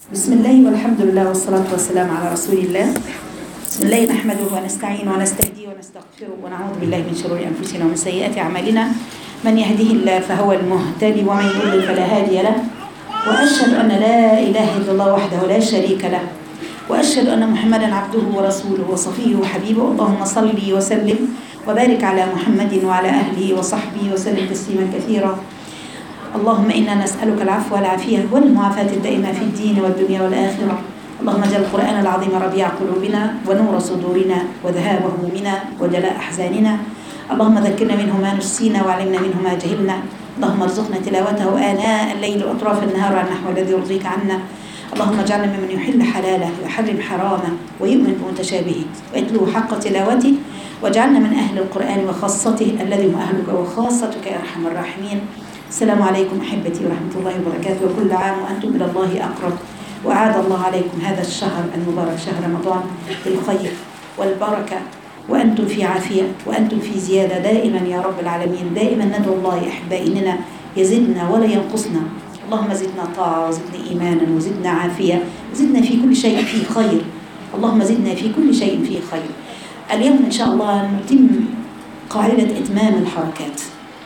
بسم الله والحمد لله والصلاة والسلام على رسول الله بسم الله نحمده ونستعين ونستهديه ونستغفره ونعوذ بالله من شرور أنفسنا ومن سيئات أعمالنا من يهده الله فهو المهتدي ومن يضلل فلا هادي له وأشهد أن لا إله إلا الله وحده لا شريك له وأشهد أن محمدا عبده ورسوله وصفيه وحبيبه اللهم صل وسلم وبارك على محمد وعلى أهله وصحبه وسلم تسليما كثيرا اللهم إنا نسألك العفو والعافية والمعافاة الدائمة في الدين والدنيا والآخرة اللهم اجعل القرآن العظيم ربيع قلوبنا ونور صدورنا وذهاب همومنا وجلاء أحزاننا اللهم ذكرنا منه ما نسينا وعلمنا منه ما جهلنا اللهم ارزقنا تلاوته آناء الليل وأطراف النهار على النحو الذي يرضيك عنا اللهم اجعلنا ممن يحل حلاله ويحرم حرامه ويؤمن بمتشابهه ويتلو حق تلاوته واجعلنا من أهل القرآن وخاصته الذي هم أهلك وخاصتك يا أرحم الراحمين السلام عليكم أحبتي ورحمة الله وبركاته وكل عام وأنتم إلى الله أقرب وعاد الله عليكم هذا الشهر المبارك شهر رمضان بالخير والبركة وأنتم في عافية وأنتم في زيادة دائما يا رب العالمين دائما ندعو الله يا أحبائي إننا يزدنا ولا ينقصنا اللهم زدنا طاعة وزدنا إيمانا وزدنا عافية وزدنا في كل شيء فيه خير اللهم زدنا في كل شيء فيه خير اليوم إن شاء الله نتم قاعدة إتمام الحركات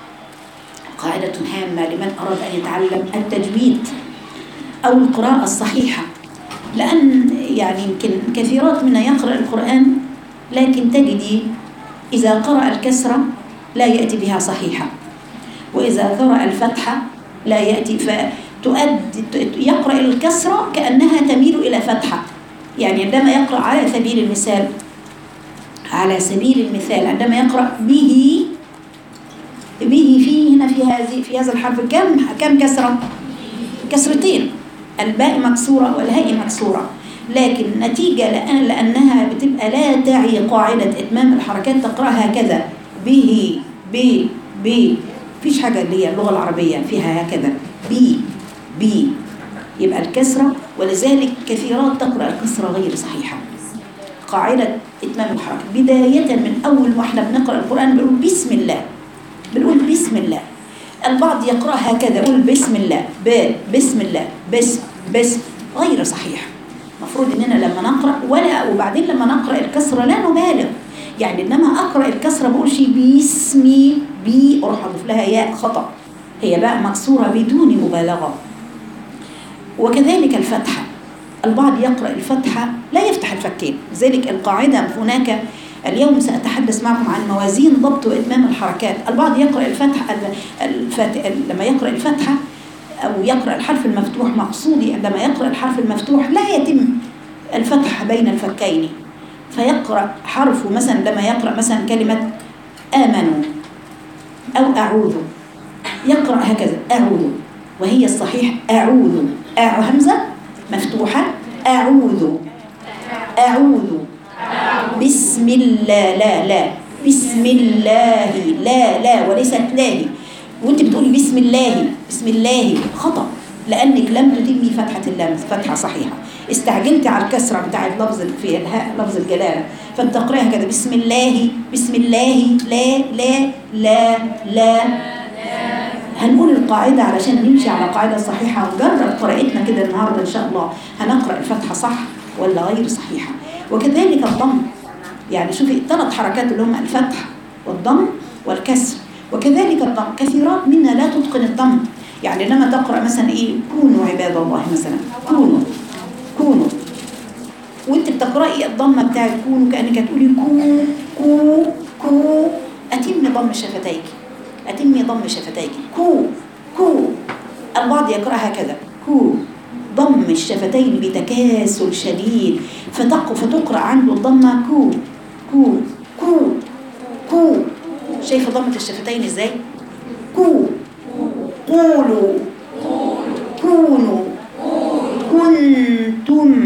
قاعدة هامة لمن أراد أن يتعلم التجويد أو القراءة الصحيحة لأن يعني يمكن كثيرات منا يقرأ القرآن لكن تجدي إذا قرأ الكسرة لا يأتي بها صحيحة وإذا قرأ الفتحة لا يأتي فتؤدي يقرأ الكسرة كأنها تميل إلى فتحة يعني عندما يقرأ على سبيل المثال على سبيل المثال عندما يقرأ به به في هنا في هذه في هذا الحرف كم كم كسرة؟ كسرتين الباء مكسورة والهاء مكسورة لكن نتيجة لأن لأنها بتبقى لا تعي قاعدة إتمام الحركات تقرأها هكذا به ب ب فيش حاجة اللي هي اللغة العربية فيها هكذا بي بي يبقى الكسرة ولذلك كثيرات تقرأ الكسرة غير صحيحة قاعدة إتمام الحركة بداية من أول ما احنا بنقرأ القرآن بنقول بسم الله بنقول بسم الله البعض يقرأ هكذا يقول بسم الله ب بسم الله بسم بسم غير صحيح المفروض اننا لما نقرأ ولا وبعدين لما نقرأ الكسرة لا نبالغ يعني انما اقرأ الكسرة ما اقولش باسمي بي اروح اضيف لها ياء خطأ هي باء مكسورة بدون مبالغة وكذلك الفتحة البعض يقرأ الفتحة لا يفتح الفكين لذلك القاعدة هناك اليوم سأتحدث معكم عن موازين ضبط وإتمام الحركات البعض يقرأ الفتحة الفاتح لما يقرأ الفتحة أو يقرأ الحرف المفتوح مقصودي عندما يقرأ الحرف المفتوح لا يتم الفتح بين الفكين فيقرأ حرفه مثلا لما يقرأ مثلا كلمة آمنوا أو أعوذ يقرأ هكذا أعوذ وهي الصحيح أعوذ أع همزة مفتوحة أعوذ أعوذ بسم الله لا لا بسم الله لا لا وليست لاهي وانت بتقولي بسم الله بسم الله خطأ لأنك لم تتمي فتحة اللام فتحة صحيحة استعجلت على الكسرة بتاعت لفظ في الهاء لفظ الجلالة فانت تقرأها كده بسم الله بسم الله لا لا لا لا هنقول القاعدة علشان نمشي على قاعدة صحيحة ونجرب قراءتنا كده النهاردة إن شاء الله هنقرأ الفتحة صح ولا غير صحيحة وكذلك الضم يعني شوفي الثلاث حركات اللي هم الفتح والضم والكسر وكذلك الضم كثيرات منا لا تتقن الضم يعني لما تقرأ مثلا إيه كونوا عباد الله مثلا كونوا كونوا وانت بتقرأي الضمة بتاعت كونوا كأنك هتقولي كو كو كو أتم ضم شفتيك أتم ضم شفتيك كو كو البعض يقرأها كذا كو ضم الشفتين بتكاسل شديد فتق فتقرأ عنده الضمة كو كو كو كو شايفة ضمة الشفتين ازاي كو قولوا كونوا كنتم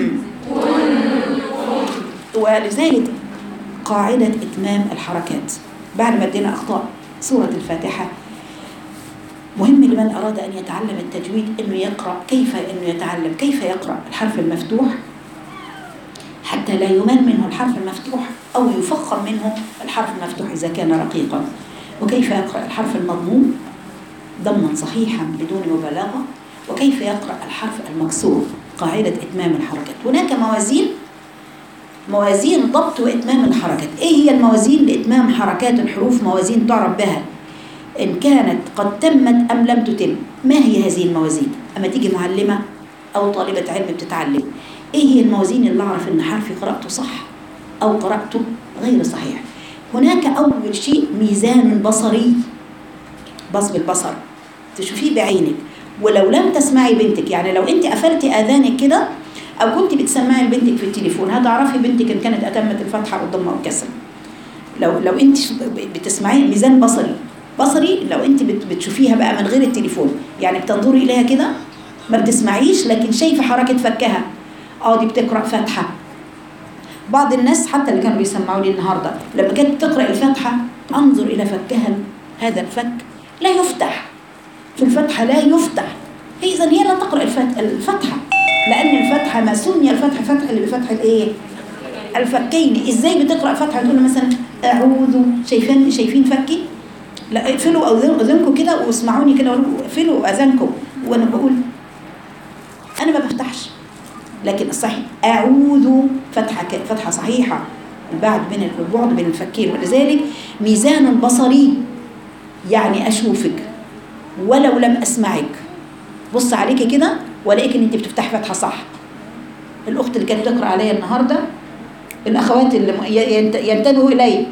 ولذلك قاعدة إتمام الحركات بعد ما ادينا أخطاء سورة الفاتحة مهم لمن أراد أن يتعلم التجويد أنه يقرأ كيف أنه يتعلم كيف يقرأ الحرف المفتوح حتى لا يمل منه الحرف المفتوح أو يفخم منه الحرف المفتوح إذا كان رقيقا وكيف يقرأ الحرف المضموم ضما صحيحا بدون مبالغة وكيف يقرأ الحرف المكسور قاعدة إتمام الحركات هناك موازين موازين ضبط وإتمام الحركات إيه هي الموازين لإتمام حركات الحروف موازين تعرف بها إن كانت قد تمت أم لم تتم ما هي هذه الموازين أما تيجي معلمة أو طالبة علم بتتعلم إيه هي الموازين اللي أعرف إن حرفي قرأته صح أو قرأته غير صحيح هناك أول شيء ميزان بصري بص بالبصر تشوفيه بعينك ولو لم تسمعي بنتك يعني لو انت قفلتي اذانك كده او كنت بتسمعي لبنتك في التليفون هتعرفي بنتك ان كانت اتمت الفتحه او الضمه او الكسره لو لو انت بتسمعي ميزان بصري بصري لو انت بت- بتشوفيها بقى من غير التليفون يعني بتنظري اليها كده ما بتسمعيش لكن شايفه حركه فكها اه دي بتقرا فاتحه بعض الناس حتى اللي كانوا بيسمعوا لي النهارده لما كانت تقرا الفاتحه انظر الى فكها هذا الفك لا يفتح في الفتحه لا يفتح هي اذا هي لا تقرا الفت- الفتحه لان الفتحه ما سمي الفتحه فتحه اللي بفتح الايه الفكين ازاي بتقرا فتحه تقول مثلا اعوذ شايفين شايفين فكي لا اقفلوا أذن- اذنكم كده واسمعوني كده وقولوا اقفلوا اذانكم وانا بقول انا ما بفتحش لكن الصحيح اعوذ فتحه ك- فتحه صحيحه البعد بين البعد بين الفكين ولذلك ميزان بصري يعني اشوفك ولو لم اسمعك بص عليكي كده والاقيك ان انت بتفتحي فتحه صح الاخت اللي كانت تقرا عليا النهارده الاخوات اللي م- ي- ينت- ينتبهوا الي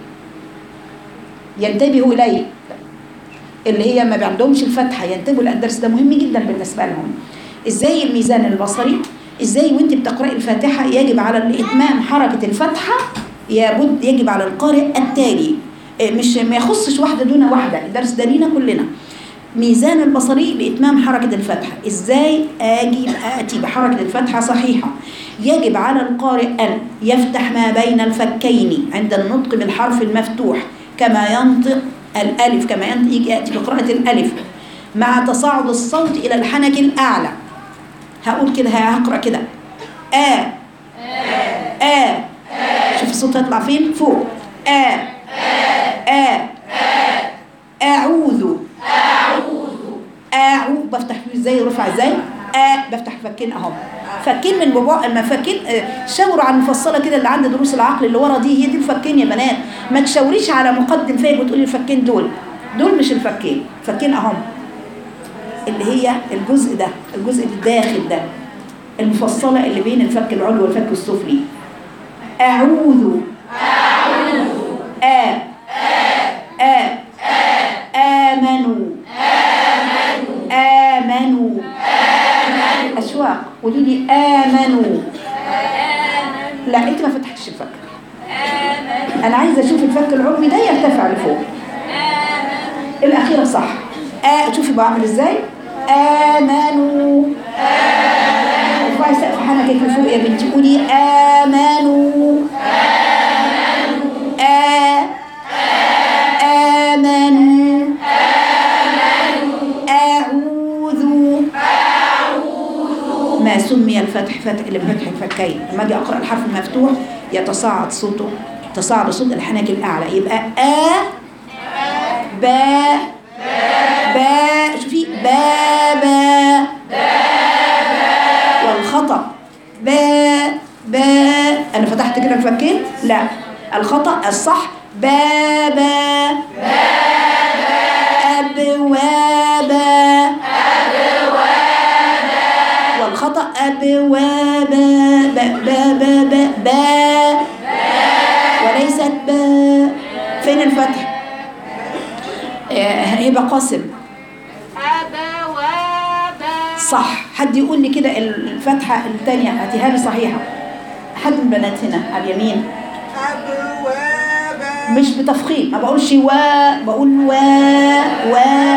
ينتبهوا الي اللي هي ما عندهمش الفتحه ينتبهوا لان الدرس ده مهم جدا بالنسبه لهم ازاي الميزان البصري ازاي وانت بتقراي الفاتحه يجب على الاتمام حركه الفتحه يبد يجب على القارئ التالي إيه، مش ما يخصش واحده دون واحده الدرس ده لينا كلنا ميزان البصري لإتمام حركة الفتحة إزاي آجي آتي بحركة الفتحة صحيحة يجب على القارئ أن يفتح ما بين الفكين عند النطق بالحرف المفتوح كما ينطق الألف كما ينطق يجي يأتي بقراءة الألف مع تصاعد الصوت إلى الحنك الأعلى هقول كده هقرأ كده آ آ شوف الصوت هيطلع فين فوق آ آ أعوذ أعو بفتح فيه ازاي رفع ازاي أ بفتح فكين اهو فكين من بابا اما فكين آه، شاوروا على المفصله كده اللي عند دروس العقل اللي ورا دي هي دي الفكين يا بنات ما تشاوريش على مقدم فيك وتقولي الفكين دول دول مش الفكين فكين اهم اللي هي الجزء ده الجزء الداخل ده المفصله اللي بين الفك العلوي والفك السفلي اعوذ أ أ آمنوا آمنوا أشواق قولي لي آمنوا لا أنت ما فتحتش الفك أنا عايزة أشوف الفك العلوي ده يرتفع لفوق الأخيرة صح آه شوفي بعمل إزاي آمنوا ارفعي سقف حنكك لفوق يا بنتي قولي آمنوا آ آمنوا أعوذ ما سمي الفتح فتح لفتح الفكين لما اجي اقرا الحرف المفتوح يتصاعد صوته تصاعد صوت الحنك الاعلى يبقى ا با با شوفي با با والخطا با با انا فتحت كده الفكين لا الخطا الصح بابا أبوابا والخطأ أبوابا با با با با با وليست با فين الفتح؟ آه، هبة قاسم أبوابا صح حد يقول لي كده الفتحة الثانية هاتيها لي صحيحة حد من البنات هنا على اليمين أبوابا مش بتفخيم ما بقولش و بقول و و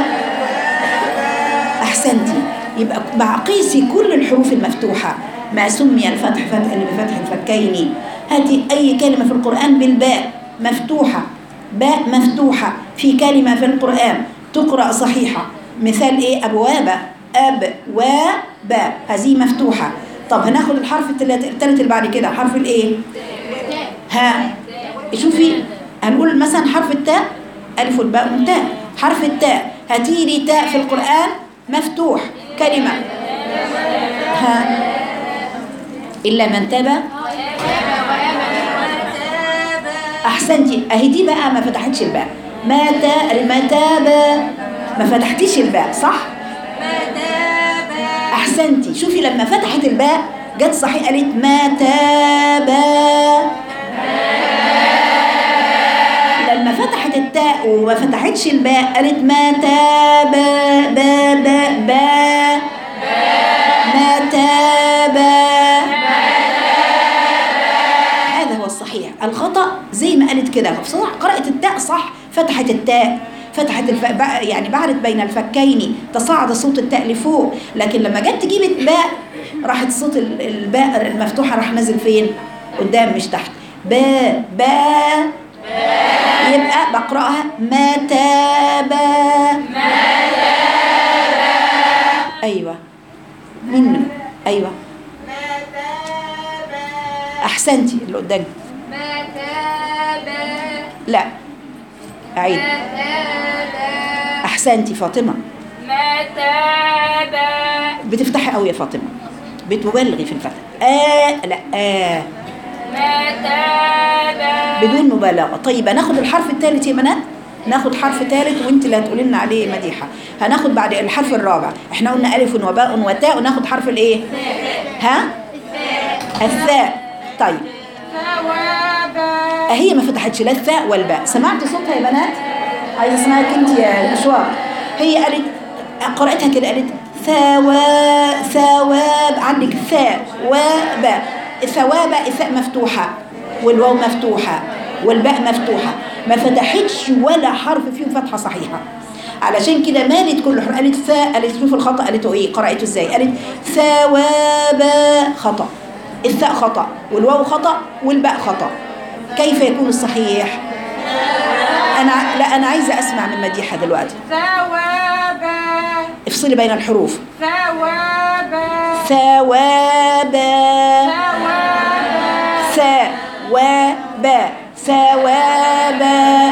احسنتي يبقى مع قيسي كل الحروف المفتوحه ما سمي الفتح فتح اللي بفتح الفكين هاتي اي كلمه في القران بالباء مفتوحه باء مفتوحه في كلمه في القران تقرا صحيحه مثال ايه ابواب اب و باء هذه مفتوحه طب هناخد الحرف الثالث الثالث اللي بعد كده حرف الايه ها شوفي هنقول مثلا حرف التاء ألف والباء والتاء حرف التاء هاتي لي تاء في القرآن مفتوح كلمة ها إلا من تاب أحسنتي أهي دي بقى ما فتحتش الباء ما تا ما تاب ما فتحتيش الباء صح؟ أحسنتي شوفي لما فتحت الباء جت صحيح قالت ما تاب لما فتحت التاء وما فتحتش الباء قالت ما تاب با با با ما تاب هذا هو الصحيح الخطأ زي ما قالت كده صح قرأت التاء صح فتحت التاء فتحت الف... بع- يعني بعدت بين الفكين تصاعد صوت التاء لفوق لكن لما جت تجيب الباء راحت صوت ال- الباء المفتوحة راح نازل فين قدام مش تحت با با يبقى بقرأها ما تاب أيوة مين أيوة أحسنتي اللي قدامي ما تاب لا أعيد ما تاب أحسنتي فاطمة ما تاب بتفتحي قوي يا فاطمة بتبالغي في الفتح آه لا آه ما تاب بدون مبالغة طيب هناخد الحرف الثالث يا بنات ناخد حرف ثالث وانت اللي هتقولي لنا عليه مديحة هناخد بعد الحرف الرابع احنا قلنا ألف وباء وتاء وناخد حرف الايه ها الثاء طيب ثوابا هي ما فتحتش لا الثاء والباء سمعت صوتها يا بنات عايزه اسمعك انت يا اشواق هي قالت قرأتها كده قالت ثواب ثواب عندك ثاء وباء ثواب الثاء مفتوحه والواو مفتوحه والباء مفتوحه ما فتحتش ولا حرف فيهم فتحه صحيحه علشان كده مالت كل حرف قالت ثاء قالت شوف الخطا قالته ايه قرأته ازاي قالت ثواب خطأ الثاء خطأ والواو خطأ والباء خطأ كيف يكون الصحيح انا لا انا عايزه اسمع من مديحه دلوقتي ثوابا افصلي بين الحروف ثوابا ثوابا ثوابا ثوابا ثوابا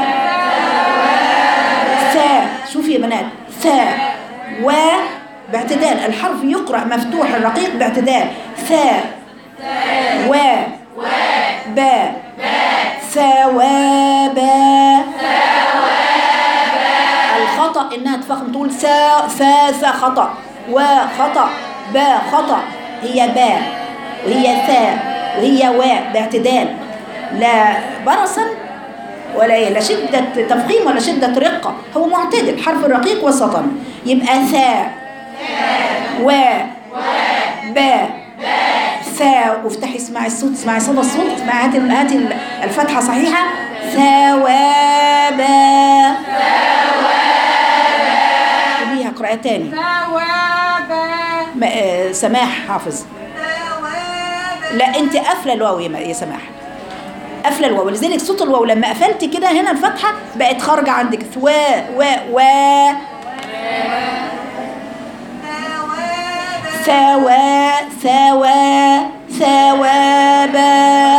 ثا شوفي يا بنات ثا و باعتدال الحرف يقرأ مفتوح الرقيق باعتدال ثا و با ثوابا الخطأ إنها تفخم تقول سا ثا ثا خطأ وخطأ با خطأ هي با وهي ثا وهي و باعتدال لا برصا ولا إيه؟ لا شدة تفخيم ولا شدة رقة هو معتدل حرف الرقيق وسطا يبقى ثا و با ثا وافتحي اسمعي الصوت اسمعي صدى الصوت اسمعي هاتي هاتي الفتحة صحيحة ثوابا قوليها قراءة تاني ثوابا م- آه، سماح حافظ ثوابا لا انت قافله الواو يا م- يا سماح قافله الواو لذلك صوت الواو لما قفلت كده هنا الفتحه بقت خارجه عندك ثوا و و ثوا ثوا ثوابا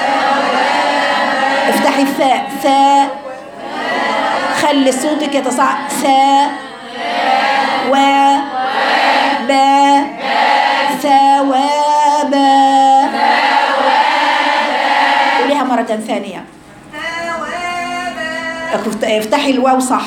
افتحي الثاء ثاء خلي صوتك يتصاعد ثاء و با ثوابا قوليها مرة ثانية افت- افتحي الواو صح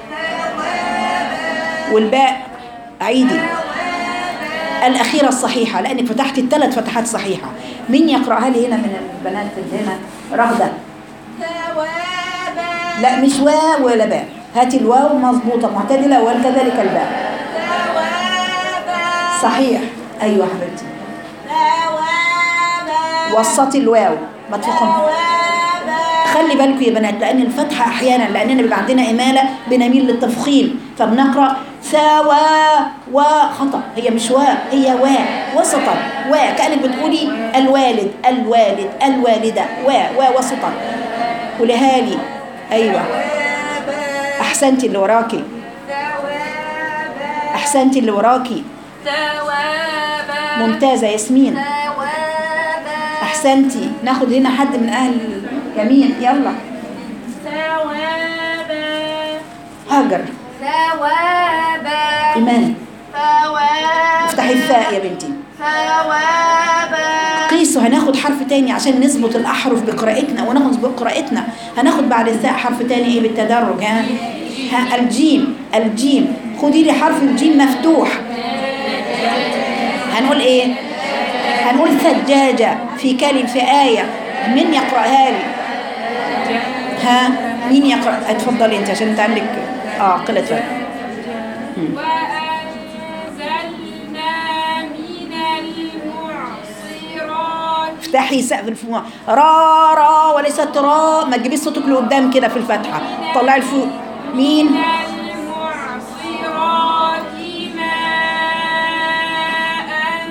والباء عيدي الأخيرة الصحيحة لأنك فتحتي الثلاث فتحات صحيحة مين يقرأها لي هنا من البنات اللي هنا رغدة ثوابا لا مش واو ولا باء هاتي الواو مظبوطة معتدلة وكذلك الباء ثوابا صحيح أيوة حبيبتي ثوابا وسطي الواو ما تفخم ثوابا خلي بالكم يا بنات لان الفتحه احيانا لاننا بيبقى عندنا اماله بنميل للتفخيم فبنقرا سوا وخطا هي مش وا هي وا وسطا وا كانك بتقولي الوالد الوالد الوالده وا وا وسطا قولها لي ايوه احسنتي اللي وراكي احسنتي اللي وراكي ثوابا ممتازه ياسمين ثوابا احسنتي ناخد هنا حد من اهل يمين يلا ثوابا هاجر ثوابا ايمان ثوابا افتحي الثاء يا بنتي ثوابا قيسوا هناخد حرف تاني عشان نظبط الأحرف بقراءتنا وناخد بقراءتنا هناخد بعد الثاء حرف تاني ايه بالتدرج ها ها الجيم الجيم خدي لي حرف الجيم مفتوح هنقول ايه هنقول ثجاجة في كلم في آية من يقرأها لي ها مين يقرأ اتفضلي انت عشان انت عندك اه قلة فهم وأنزلنا من المعصرات افتحي سقف الفوق را را وليست را ما تجيبيش صوتك لقدام كده في الفتحة طلعي الفوق مين من المعصرات ماء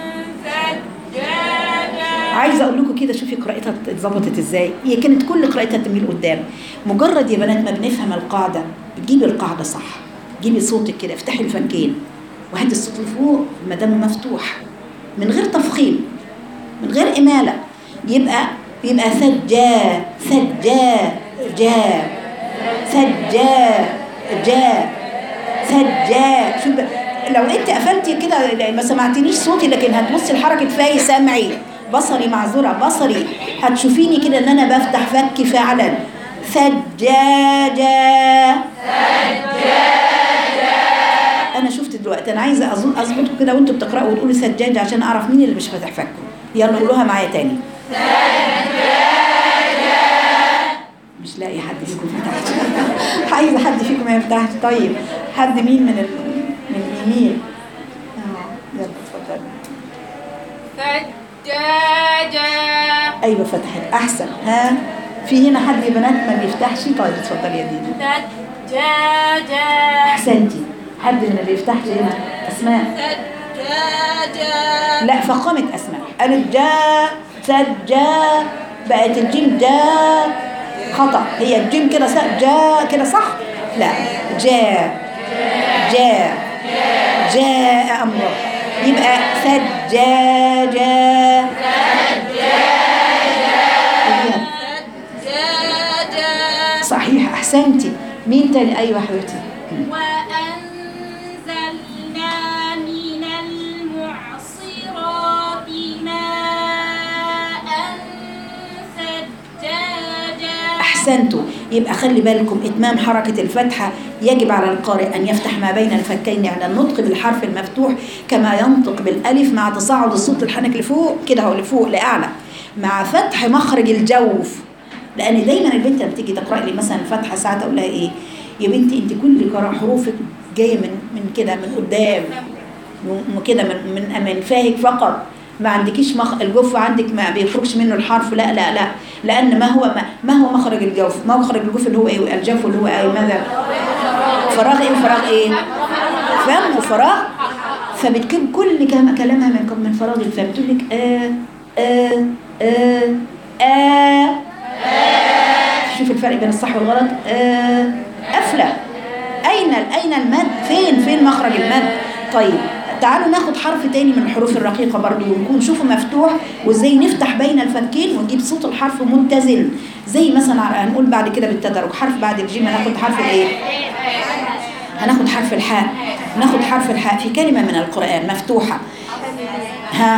ثجاجا عايزه اقول لكم كده شوفي قراءتها اتظبطت ازاي هي كانت كل قراءتها تميل قدام مجرد يا بنات ما بنفهم القاعده بتجيبي القاعده صح جيبي صوتك كده افتحي الفكين وهدي الصوت لفوق ما دام مفتوح من غير تفخيم من غير اماله يبقى يبقى سجا سجا جا سجا جا سجا شوف بقى، لو انت قفلتي كده ما سمعتنيش صوتي لكن هتبصي لحركه فاي سمعي بصري معذوره بصري هتشوفيني كده ان انا بفتح فكي فعلا سجاجة انا شفت دلوقتي انا عايزه أظن اظبطكم كده وانتوا بتقراوا وتقولوا سجاجة عشان اعرف مين اللي مش فاتح فكه يلا قولوها معايا تاني مش لاقي حد فيكم فتحش عايزه حد فيكم ما يفتحش طيب حد مين من ال... من اليمين اه يلا اتفضلي ثجاجا ايوه فتحت احسن ها في هنا حد يا بنات ما بيفتحش طيب اتفضلي يا دينا ثجاجا احسنتي حد من اللي يفتحش هنا اسماء ثجاجا لا فقامت اسماء قالت جا سجا بقت الجيم جا خطا هي الجيم كده صح جا كده صح لا جا جا جاء امر يبقى سجاجا ثجاجا صحيح احسنتي مين تاني ايوه حبيبتي وأنزلنا من المعصرات ماء ثجاجا احسنتوا يبقى خلي بالكم اتمام حركه الفتحه يجب على القارئ ان يفتح ما بين الفكين على النطق بالحرف المفتوح كما ينطق بالالف مع تصاعد الصوت الحنك لفوق كده هو لفوق لاعلى مع فتح مخرج الجوف لان دايما البنت لما تيجي تقرا لي مثلا فتحه ساعات اقول لها ايه يا بنتي انت كل قراءه حروفك جايه من من كده من قدام م- كده من من من فاهك فقط ما عندكيش مخ... الجوف عندك ما بيخرجش منه الحرف لا لا لا لان ما هو ما, ما هو مخرج الجوف ما هو مخرج الجوف اللي هو ايه الجوف اللي هو ايه ماذا فراغ ايه وفراغ ايه فم وفراغ فبتكون كل كلام- كلامها من من فراغ الفم تقول لك آه آه آه آه شوف الفرق بين الصح والغلط آه قفله اين اين المد فين فين مخرج المد طيب تعالوا ناخد حرف تاني من الحروف الرقيقة برضو ونكون نشوفه مفتوح وازاي نفتح بين الفكين ونجيب صوت الحرف متزن زي مثلا هنقول بعد كده بالتدرج حرف بعد الجيم هناخد حرف الايه هناخد حرف الحاء ناخد حرف الحاء في كلمة من القرآن مفتوحة ها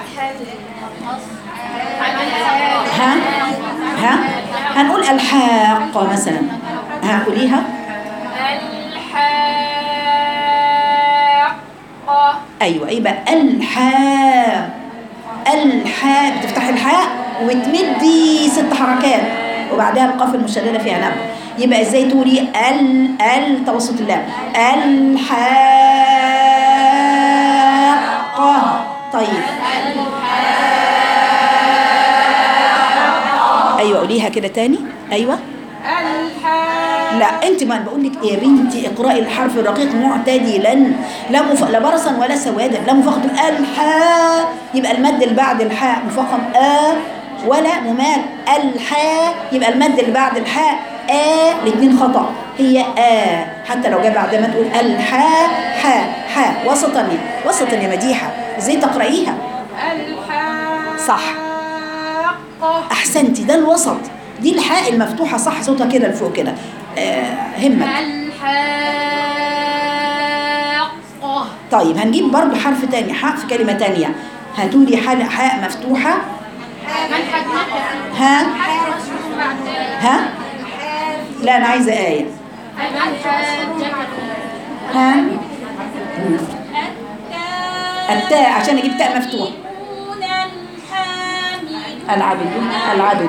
ها ها هنقول الحاقة مثلا ها قوليها الحاقة ايوه يبقى الحاء الحاء بتفتحي الحاء وتمدي ست حركات وبعدها القاف المشدده فيها نبض يبقى ازاي تقولي ال ال توسط اللام الحاقة طيب ايوه قوليها كده تاني ايوه الحاقة لا انت ما بقول لك يا بنتي اقراي الحرف الرقيق معتدلا لا مف... لا برصا ولا سوادا لا مفخم الحاء يبقى المد اللي بعد الحاء مفخم ا ولا ممال الحاء يبقى المد اللي بعد الحاء ا الاثنين خطا هي ا حتى لو جاء بعد ما تقول الحاء حاء حاء وسطا يا- وسطا يا مديحه ازاي تقرايها الحاقة صح. احسنتي ده الوسط دي الحاء المفتوحه صح صوتها كده لفوق كده آه همك الحاقة طيب هنجيب برضو حرف تاني حاء في كلمة تانية هاتوا لي حل- حاء مفتوحة من حجمك ها رسول بعد ها لا أنا عايزة آية من حجك ها التاء عشان أجيب تاء مفتوح العابدون العابد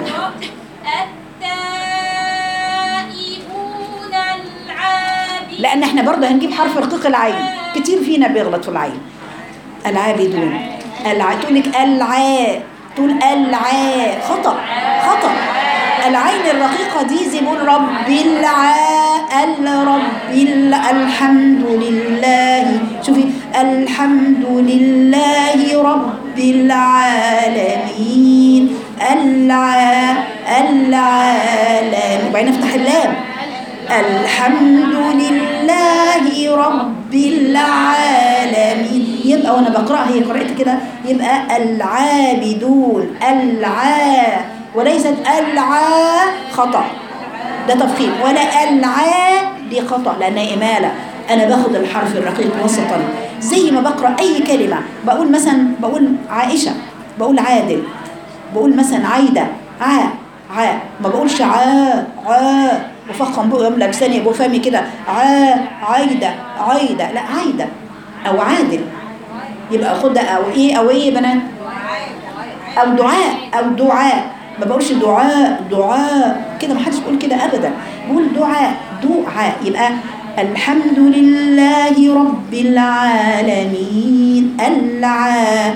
التائبون العابدون لأن احنا برضه هنجيب حرف رقيق العين كتير فينا بيغلط في العين العابدون الع... تقول لك العا تقول العا خطأ خطأ العين الرقيقة دي زي ما بيقول رب العا الرب ال- الحمد لله شوفي الحمد لله رب العالمين الع العالمين وبعدين افتح اللام الحمد لله رب العالمين يبقى وانا بقرأ هي قرأت كده يبقى العابدون العا وليست العا خطأ ده تفخيم ولا العا دي خطأ لأنها إمالة أنا باخد الحرف الرقيق وسطا زي ما بقرأ أي كلمة بقول مثلا بقول عائشة بقول عادل بقول مثلا عايدة عا عا ما بقولش عا عا وفخم بقى يملى لساني ابو فمي كده عا عايدة عايدة لا عايدة او عادل يبقى خدها او ايه او ايه يا بنات او دعاء او دعاء ما بقولش دعاء دعاء كده ما حدش بيقول كده ابدا بقول دعاء دعاء يبقى الحمد لله رب العالمين الع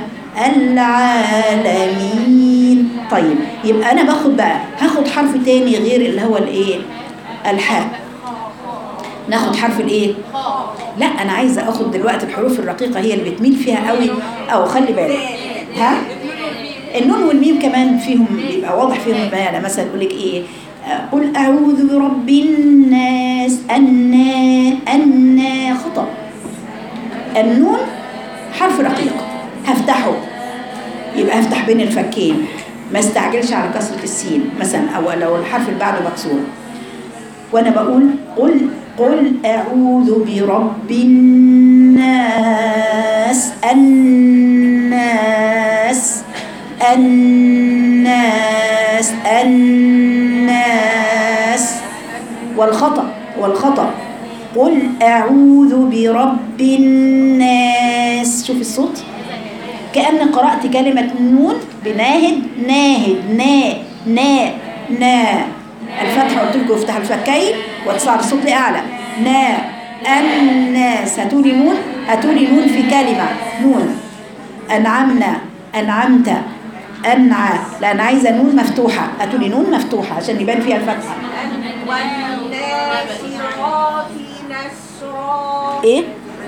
العالمين طيب يبقى انا باخد بقى هاخد حرف تاني غير اللي هو الايه الحاء ناخد حرف الايه لا انا عايزه اخد دلوقتي الحروف الرقيقه هي اللي بتميل فيها قوي او خلي بالك ها النون والميم كمان فيهم بيبقى واضح فيهم بيان مثلا يقول لك ايه آه، قل اعوذ برب الناس النا النا خطا النون حرف رقيق هفتحه يبقى هفتح بين الفكين ما استعجلش على كسرة السين مثلا او لو الحرف اللي بعده مكسور وانا بقول قل قل اعوذ برب الناس الناس الناس الناس والخطأ والخطأ قل أعوذ برب الناس شوف الصوت كأن قرأت كلمة نون بناهد ناهد نا نا نا الفتحة قلت لكم افتح الفكين واتصعد الصوت لأعلى نا الناس هاتولي نون هاتولي نون في كلمة نون أنعمنا أنعمت أنعى لا أنا عايزة نون مفتوحة هاتولي نون مفتوحة عشان يبان فيها الفتحة والناشرات نشرا إيه؟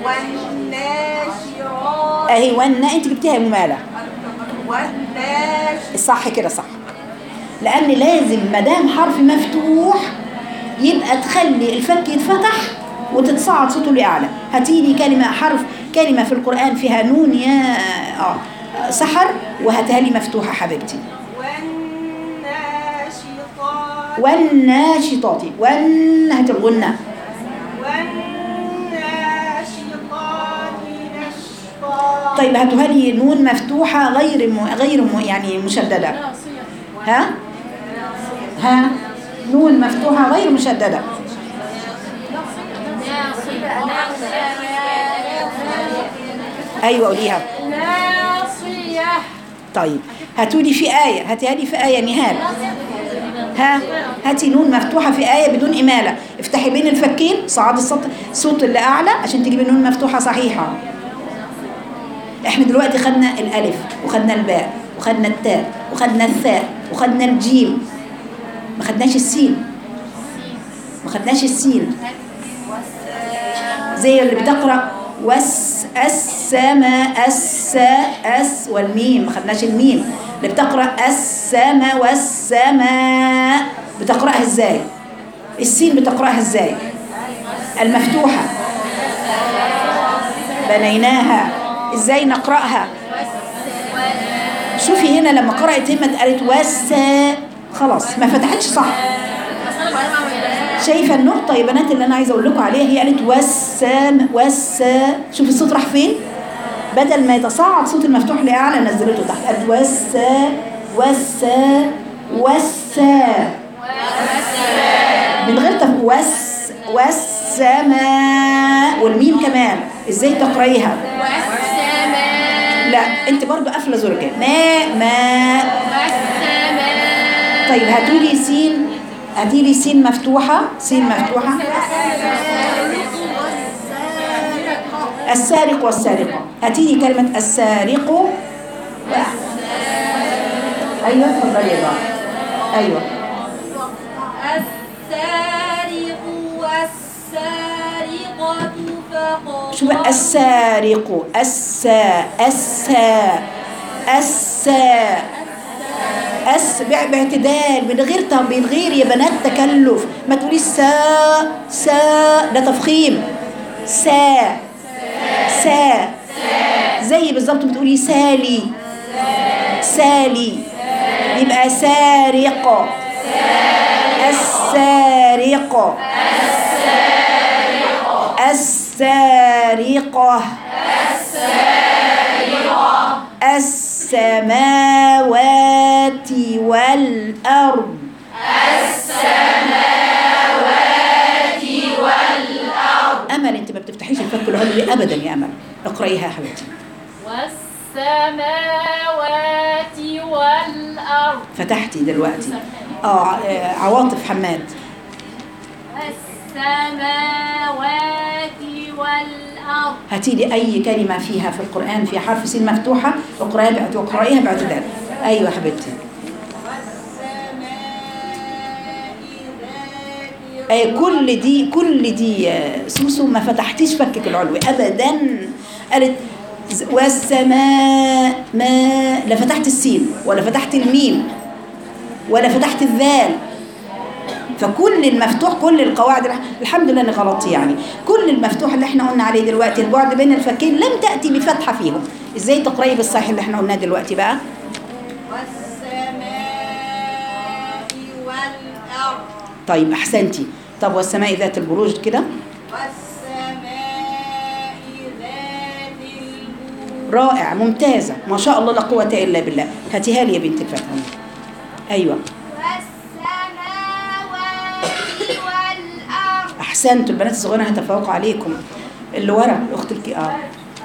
والناشرات أهي وأن أنت جبتيها ممالة والناشرات صح كده صح لان لازم ما دام حرف مفتوح يبقى تخلي الفك يتفتح وتتصاعد صوته لاعلى هاتيلي كلمه حرف كلمه في القران فيها نون يا اه سحر وهاتها لي مفتوحه حبيبتي والناشطات والناشطات والن هات الغنه والناشطات نشطا طيب هاتوها لي نون مفتوحه غير م... غير م... يعني مشدده ها ها نون مفتوحه غير مشدده ايوه قوليها ناصية طيب هاتوا لي في آية هاتيها لي في آية نهال ها هاتي نون مفتوحة في آية بدون إمالة افتحي بين الفكين صعد الصوت الصوت اللي أعلى عشان تجيبي نون مفتوحة صحيحة احنا دلوقتي خدنا الألف وخدنا الباء وخدنا التاء وخدنا الثاء وخدنا الجيم ما خدناش السين ما خدناش السين زي اللي بتقرأ وس السماء الس أس والميم ما خدناش الميم اللي بتقرأ السماء والسماء بتقرأها ازاي السين بتقرأها ازاي المفتوحة بنيناها ازاي نقرأها شوفي هنا لما قرأت همة قالت وسا خلاص ما فتحتش صح شايفه النقطه يا بنات اللي انا عايزه اقول لكم عليها هي قالت وسام وسا شوفي الصوت راح فين بدل ما يتصاعد صوت المفتوح لأعلى نزلته تحت قالت والسا والسا والسا من غير تف... وس والسماء والميم كمان ازاي تقرأيها والسماء لا انت برضو قافله زرقاء ما ما والسماء طيب هاتوا لي سين هاتي لي سين مفتوحه سين مفتوحه السارق والسارقه هاتي لي كلمه السارق و... ايوه اتفضلي يا بابا ايوه السارق والسارقة فقد شو بقى السارق السا السا السا أس بع- باعتدال من غير ت- من غير يا بنات تكلف ما تقوليش سا سا ده تفخيم سا سا زي بالظبط بتقولي سالي سالي يبقى سارق السارق السارقة السماوات والأرض السماوات والأرض أمل أنت ما بتفتحيش الفك العلوي أبدا يا أمل اقرأيها يا حبيبتي والسماوات والأرض فتحتي دلوقتي اه آه، عواطف حماد السماوات والأرض هاتي لي اي كلمه فيها في القران فيها حرف سين مفتوحه اقراها بعت- واقرايها باعتدال ايوه حبيبتي أي كل دي كل دي آه، سوسو ما فتحتيش فكك العلوي ابدا قالت ز- والسماء ما لا فتحت السين ولا فتحت الميم ولا فتحت الذال فكل المفتوح كل القواعد الح- الحمد لله اني غلطت يعني كل المفتوح اللي احنا قلنا عليه دلوقتي البعد بين الفكين لم تاتي بفتحه فيهم ازاي تقراي بالصحيح اللي احنا قلناه دلوقتي بقى والسماء والأرض طيب احسنتي طب والسماء ذات البروج كده والسماء ذات البروج رائع ممتازه ما شاء الله لا قوه الا بالله هاتيها لي يا بنت الفتح ايوه والسماوات والأرض احسنتوا البنات الصغيرين هيتفوقوا عليكم اللي ورا الاخت الكي اه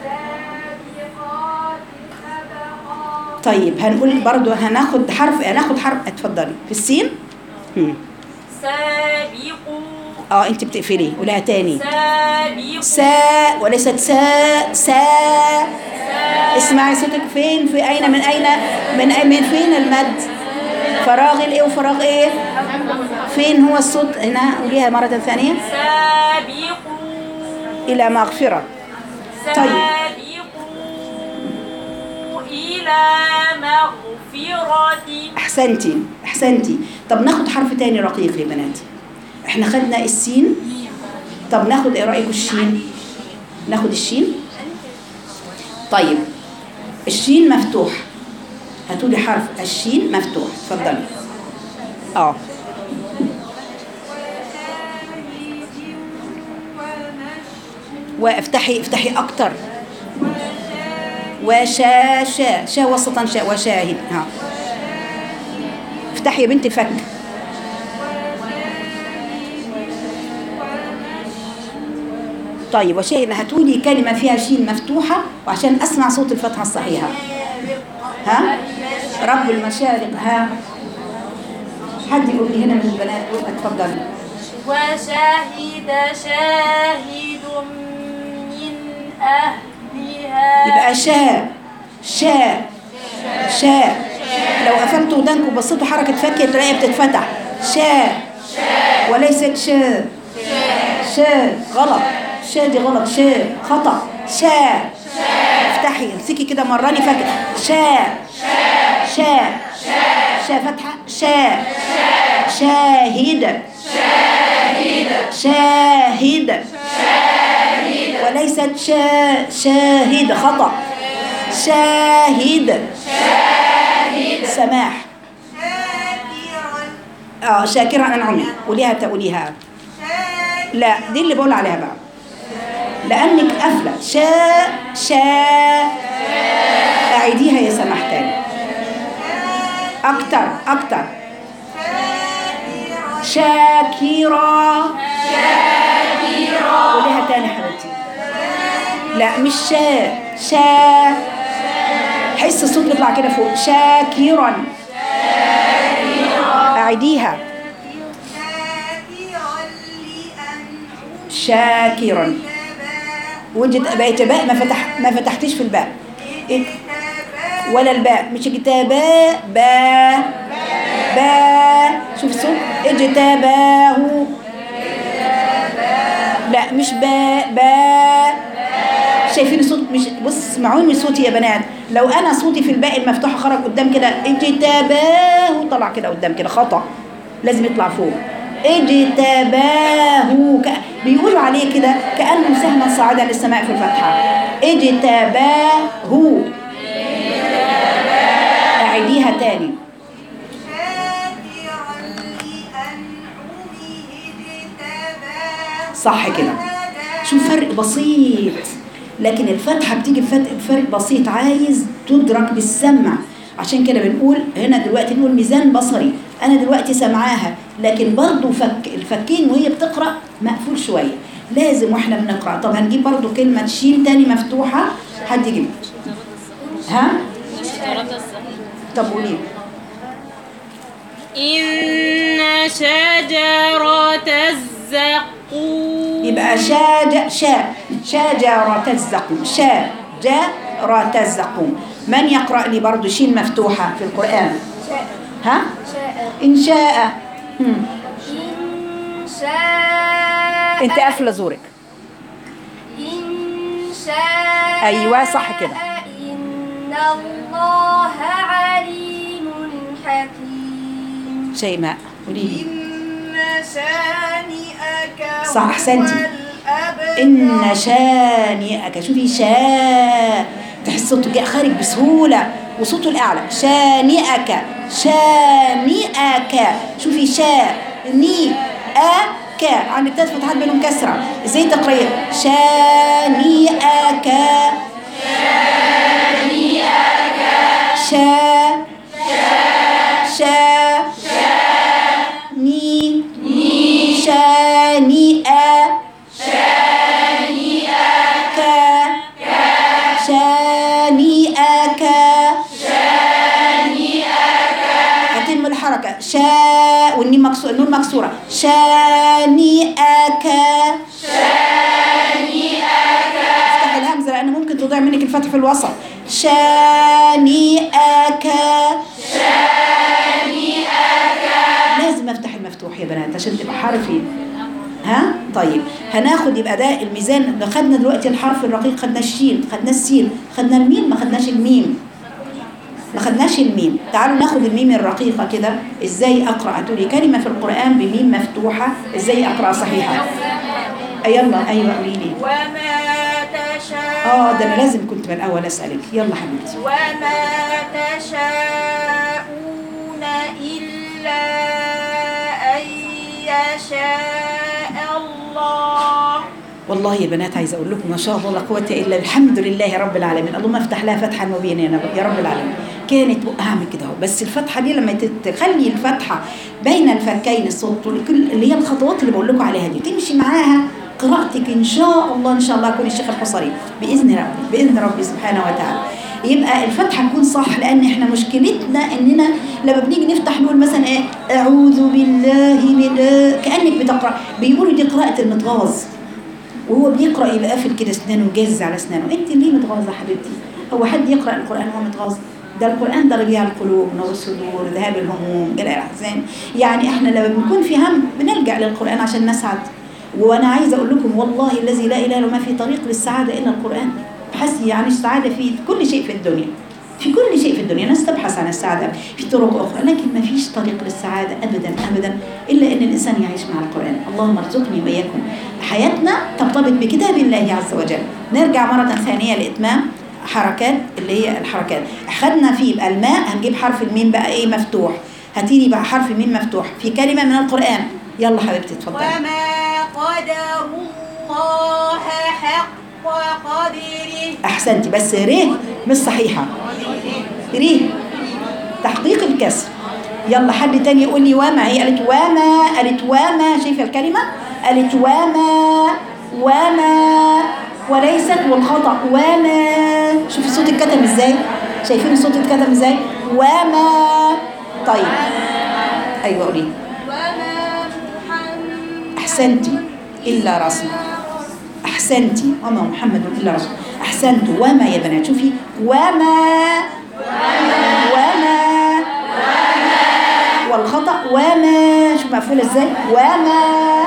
طيب هنقول برضو هناخد حرف هناخد حرف اتفضلي في السين هم. سابقوا اه انت بتقفلي قولها تاني سابقوا سا وليست سا سا اسمعي صوتك فين في اين من اين من أي من فين المد فراغ الايه وفراغ ايه فين هو الصوت هنا قوليها مرة ثانية سابقوا الى مغفرة طيب سابقوا إلى مغفرة احسنتي احسنتي طب ناخد حرف تاني رقيق يا بنات احنا خدنا السين طب ناخد ايه رايكم الشين ناخد الشين طيب الشين مفتوح هاتوا لي حرف الشين مفتوح اتفضلي اه وافتحي افتحي اكتر وشا شا شا وسطا شا وشاهد ها افتحي يا بنتي فك طيب وشاهد هاتوا لي كلمة فيها شين مفتوحة وعشان أسمع صوت الفتحة الصحيحة ها رب المشارق ها حد يقول لي هنا من البنات اتفضلي وشهد شاهد من أهلها يبقى شاء شاء شاء لو قفلت ودانك وبصيتوا حركة فك تلاقيها بتتفتح شاء وليست شاء شاء غلط شاء دي غلط شاء خطأ شاء افتحي امسكي كده مراني فك شاء شاء شاء فتحة شاء شاهد شاهد وليست شا شاهد خطأ شاهد سماح شاكرا اه شاكرا انعمي قوليها تقوليها لا دي اللي بقول عليها بقى لانك قافله شاء شاء اعيديها يا سماح تاني اكتر اكتر شاكرا شاكرا قوليها تاني يا حبيبتي لا مش شاء شاء حس الصوت بيطلع كده فوق شاكرا اعيديها شاكرا وجد بقيت باء ما فتح ما فتحتيش في الباء إيه؟ ولا الباء مش اجتباء باء باء شوف الصوت اجتباه لا مش باء باء شايفين الصوت مش بص اسمعوني صوتي يا بنات لو انا صوتي في الباء المفتوحه خرج قدام كده اجتباه طلع كده قدام كده خطا لازم يطلع فوق اجتباه ك... بيقولوا عليه كده كانه سهما صاعدا للسماء في الفتحه اجتباه اعيديها تاني صح كده شوف فرق بسيط لكن الفتحة بتيجي بفرق فرق بسيط عايز تدرك بالسمع عشان كده بنقول هنا دلوقتي نقول ميزان بصري انا دلوقتي سامعاها لكن برضو فك الفكين وهي بتقرا مقفول شويه لازم واحنا بنقرا طب هنجيب برضو كلمه شين تاني مفتوحه حد يجيب ها طب قولي إن شجرة الزقوم يبقى شاج شا شجرة الزقوم شجرة الزقوم من يقرأ لي برضو شين مفتوحة في القرآن ها إن شاء هم. إن شاء انت قافلة زورك إن شاء أيوة، صح كده. إن الله عليم حكيم شيماء قولي لي إن شانئك صح، أحسنتي. الأبتر إن شانئك شوفي شاء تحس صوته جاء خارج بسهولة وصوته الأعلى شانئك شانئك شوفي شاء ني أك عندك ثلاث فتحات بينهم كسرة ازاي تقرأي شانئك شا شا ني شانئ شانئك شانئك أتم الحركة شاء والنون مكسورة النون مكسورة شانئك افتح الهمزة لأن ممكن تضيع منك الفتح في الوسط شانئك لازم افتح المفتوح يا بنات عشان تبقى حرفي ها طيب هناخد يبقى ده الميزان خدنا دلوقتي الحرف الرقيق خدنا الشين خدنا السين خدنا الميم ما خدناش الميم ما خدناش الميم تعالوا ناخد الميم الرقيقة كده ازاي اقرأ تقولي كلمة في القرآن بميم مفتوحة ازاي اقرأ صحيحة أي يلا ايوه قولي لي وما تشاء اه ده انا لازم كنت من الاول اسالك يلا حبيبتي وما تشاءون إلا أن يشاء الله والله يا بنات عايزه اقول لكم ما شاء الله لا قوه الا الحمد لله رب العالمين اللهم افتح لها فتحا مبينا يا رب- يا رب العالمين كانت بقى اعمل كده اهو بس الفتحه دي لما تت- تخلي الفتحه بين الفكين الصوت كل اللي هي الخطوات اللي بقول لكم عليها دي تمشي معاها قراءتك ان شاء الله ان شاء الله اكون الشيخ الحصري باذن ربي باذن ربي سبحانه وتعالى يبقى الفتحه تكون صح لان احنا مشكلتنا اننا لما بنيجي نفتح نقول مثلا ايه اعوذ بالله من كانك بتقرا بيقولوا دي قراءه المتغاظ وهو بيقرا يبقى قافل كده اسنانه وجاز على اسنانه انت ليه متغاظه حبيبتي هو حد يقرا القران وهو متغاظ ده القران ده ربيع القلوب نور الصدور ذهاب الهموم جلاء الاحزان يعني احنا لما بنكون في هم بنلجا للقران عشان نسعد وانا عايزه اقول لكم والله الذي لا اله الا هو ما في طريق للسعاده الا القران بحس يعني السعاده في كل شيء في الدنيا في كل شيء في الدنيا ناس تبحث عن السعادة في طرق أخرى لكن ما فيش طريق للسعادة أبدا أبدا إلا أن الإنسان يعيش مع القرآن اللهم ارزقني وإياكم حياتنا ترتبط بكتاب الله عز وجل نرجع مرة ثانية لإتمام حركات اللي هي الحركات أخذنا في يبقى الماء هنجيب حرف الميم بقى إيه مفتوح هاتيلي بقى حرف الميم مفتوح في كلمة من القرآن يلا حبيبتي اتفضلي وما قدر الله الله حق قدره احسنتي بس ر مش صحيحه ر تحقيق الكسر يلا حد تاني يقول لي وما هي قالت وما قالت وما شايفه الكلمه قالت وما وما وليست والخطا وما شوفي الصوت اتكتب ازاي شايفين الصوت اتكتب ازاي وما طيب ايوه قولي وما محمد احسنتي الا رسما احسنتي وما محمد الا رسول احسنت وما يا بنات شوفي وما وما والخطا وما شوف مقفوله ازاي وما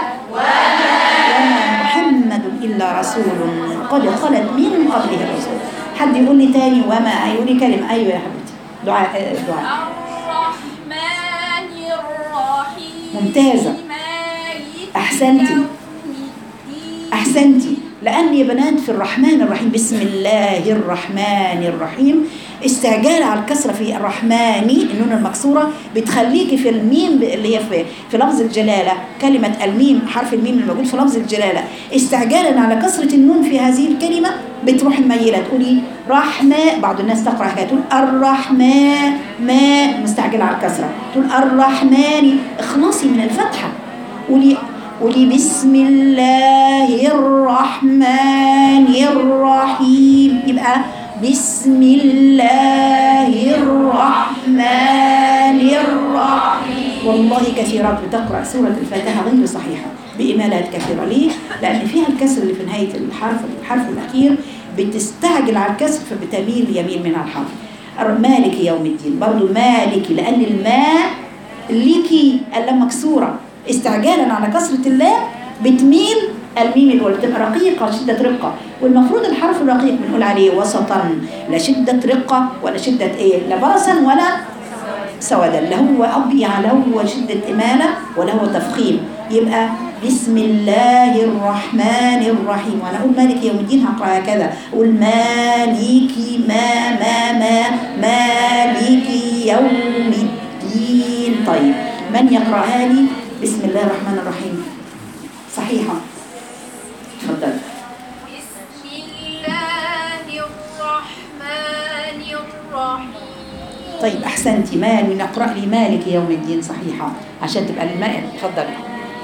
وما محمد الا رسول قد خلت من قبله الرسول حد يقول لي تاني وما يقول لي كلمه ايوه يا حبيبتي دعاء آه، دعاء الرحمن الرحيم ممتازة. مالك أحسنتي. يوم الدين. أحسنتي لأن يا بنات في الرحمن الرحيم بسم الله الرحمن الرحيم استعجال على الكسرة في الرحمن النون المكسورة بتخليكي في الميم اللي هي في, في لفظ الجلالة كلمة الميم حرف الميم الموجود في لفظ الجلالة استعجالا على كسرة النون في هذه الكلمة بتروح مميلة تقولي رحمة بعض الناس تقرأ هكذا تقول الرحمن ما مستعجلة على الكسرة تقول الرحمن اخلصي من الفتحة قولي قولي بسم الله الرحمن الرحيم يبقى بسم الله الرحمن الرحيم والله كثيرات بتقرأ سورة الفاتحة غير صحيحة بإمالات كثيرة ليه؟ لأن فيها الكسر اللي في نهاية الحرف الحرف الأخير بتستعجل على الكسر فبتميل يمين منها الحرف مالك يوم الدين برضو مالك لأن الماء ليكي اللام مكسورة استعجالا على كسرة اللام بتميل الميم اللي بتبقى رقيقة شدة رقة والمفروض الحرف الرقيق بنقول عليه وسطا لا شدة رقة ولا شدة ايه لا برصا ولا سودا لا هو أبيع لا هو شدة إمالة ولا هو تفخيم يبقى بسم الله الرحمن الرحيم وأنا أقول مالك يوم الدين هقرأ هكذا أقول مالك ما ما ما مالك يوم الدين طيب من يقرأها لي بسم الله الرحمن الرحيم صحيحة تفضل بسم الله الرحمن الرحيم طيب أحسنتي مال نقرأ لي مالك يوم الدين صحيحة عشان تبقى الماء تفضلي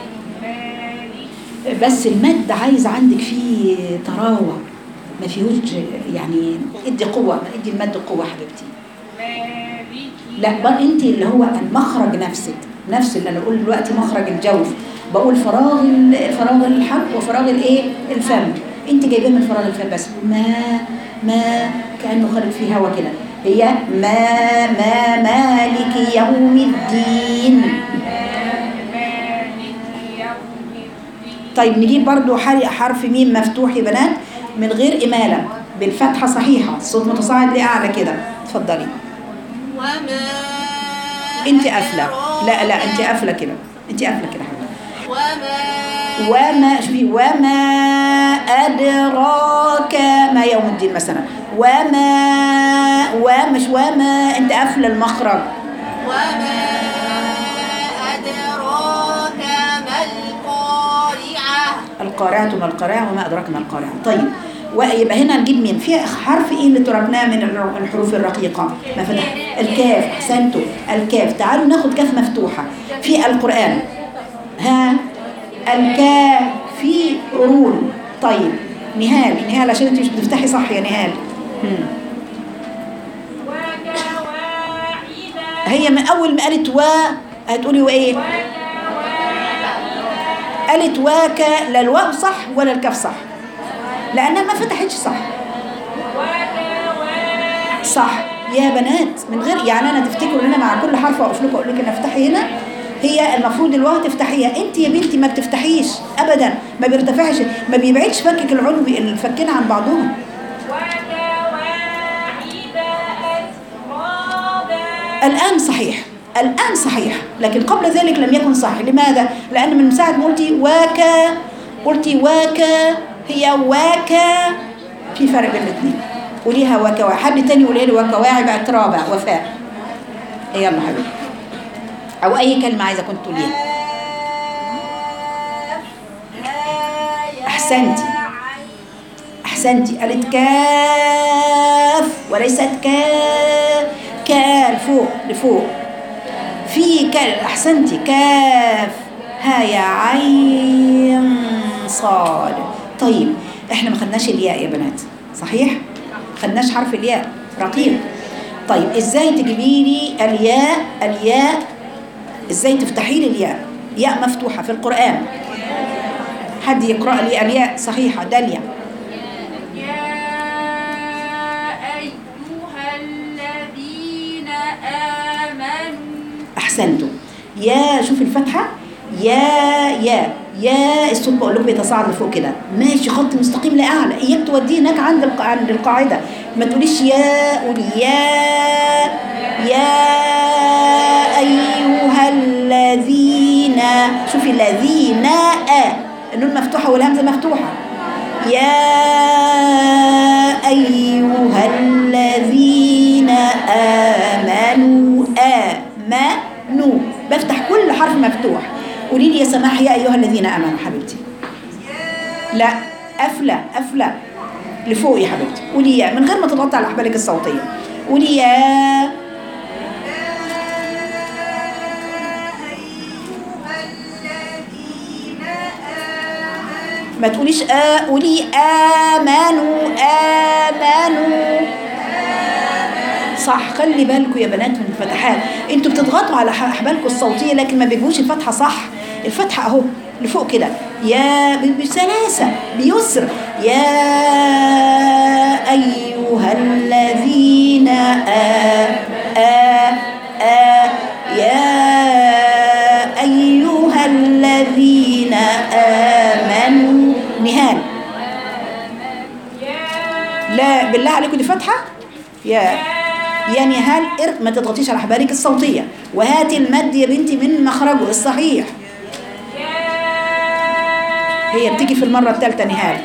بس المد عايز عندك فيه طراوة ما فيهوش يعني ادي قوة ادي المد قوة حبيبتي لا بقى انت اللي هو المخرج نفسك نفس اللي انا بقول دلوقتي مخرج الجوف بقول فراغ ال- فراغ الحلق وفراغ الايه الفم انت جايباه من فراغ الفم بس ما ما كانه خارج فيه هوا كده هي ما ما مالك يوم الدين طيب نجيب برضو حر- حرف ميم مفتوح يا بنات من غير إمالة بالفتحة صحيحة الصوت متصاعد لأعلى كده اتفضلي وما انت قافلة لا لا انت أدراك قافلة كده انت قافلة كده حبيبتي وما وما شوفي وما أدراك ما يوم الدين مثلا وما ومش وما انت قافلة المخرج وما أدراك ما القارعة القارعة ما القارعة وما أدراك ما القارعة طيب ويبقى هنا نجيب مين في حرف ايه اللي تركناه من الر- الحروف الرقيقة ما فتح الكاف احسنتوا الكاف تعالوا ناخد كاف مفتوحة في القرآن ها الكافرون طيب نهال نهال عشان انت مش بتفتحي صح يا نهال هم. هي من اول ما قالت و هتقولي وايه قالت واك لا الواو صح ولا الكاف صح لانها ما فتحتش صح صح يا بنات من غير يعني انا تفتكروا ان انا مع كل حرف اقف لكم اقول لك ان افتحي هنا هي المفروض الواو تفتحيها انت يا بنتي ما بتفتحيش ابدا ما بيرتفعش ما بيبعدش فكك العلوي الفكين عن بعضهم الآن صحيح الآن صحيح لكن قبل ذلك لم يكن صحيح لماذا؟ لأن من ساعة ما قلتي واكا قلتي واكا هي واكا في فرق بين الاثنين قوليها واكا حد تاني يقولها لي واكا واعي بقت رابع وفاء يلا حبيبي أو أي كلمة عايزة كنت تقوليها أحسنتي أحسنتي قالت كاف وليست كا كا لفوق لفوق في كا أحسنتي كاف ها يا عين صاد طيب احنا ما خدناش الياء يا بنات صحيح خدناش حرف الياء رقيق طيب ازاي تجيبي لي الياء الياء ازاي تفتحي لي الياء ياء مفتوحه في القران حد يقرا لي الياء صحيحه داليا يا أيها الذين آمنوا احسنتم يا شوف الفتحه يا يا يا الصوت بقول لكم بيتصاعد لفوق كده ماشي خط مستقيم لاعلى اياك توديه هناك عند الق... عند القاعده ما تقوليش يا قولي يا يا ايها الذين شوفي الذين آ النون مفتوحه والهمزه مفتوحه يا ايها الذين امنوا امنوا بفتح كل حرف مفتوح قولي لي يا سماح يا ايها الذين امنوا حبيبتي لا قافله قافله لفوق يا حبيبتي قولي يا من غير ما تضغطي على احبالك الصوتيه قولي يا ما تقوليش آه قولي آمنوا آمنوا صح خلي بالكم يا بنات من الفتحات انتوا بتضغطوا على ح- احبالكم الصوتيه لكن ما بيجوش الفتحه صح الفتحه اهو لفوق كده يا ب- بسلاسه بيسر يا ايها الذين آ آ آ يا ايها الذين امنوا نهال لا بالله عليكم دي فتحه يا يعني هل إر... ما تضغطيش على احبالك الصوتيه وهاتي المد يا بنتي من مخرجه الصحيح هي بتيجي في المره الثالثه نهال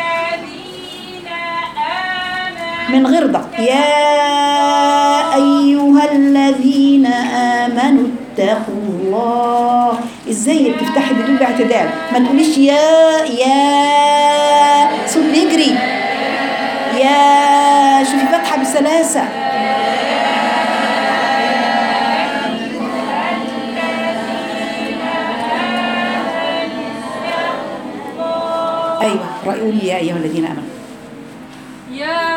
من غير ضغط يا ايها الذين امنوا اتقوا الله ازاي بتفتحي بدون باعتدال ما تقوليش يا يا صوت بيجري يا شوفي فتحه بسلاسه ايوه قولي لي يا ايها الذين امنوا يا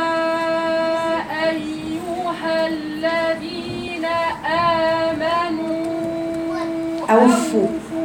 أيها الذين آمنوا أوفوا.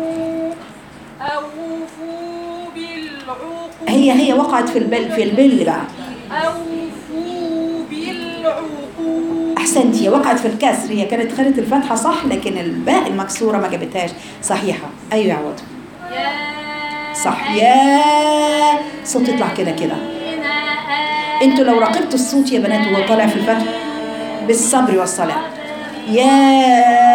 أوفوا بالعقود هي هي وقعت في البل في البل بقى أوفوا بالعقود احسنتي هي وقعت في الكسر هي كانت خدت الفتحه صح لكن الباء المكسوره ما جابتهاش صحيحه ايوه يا عوض صح يا صوت يطلع كده كده انتوا لو راقبتوا الصوت يا بنات وهو طالع في الفتح بالصبر والصلاه يا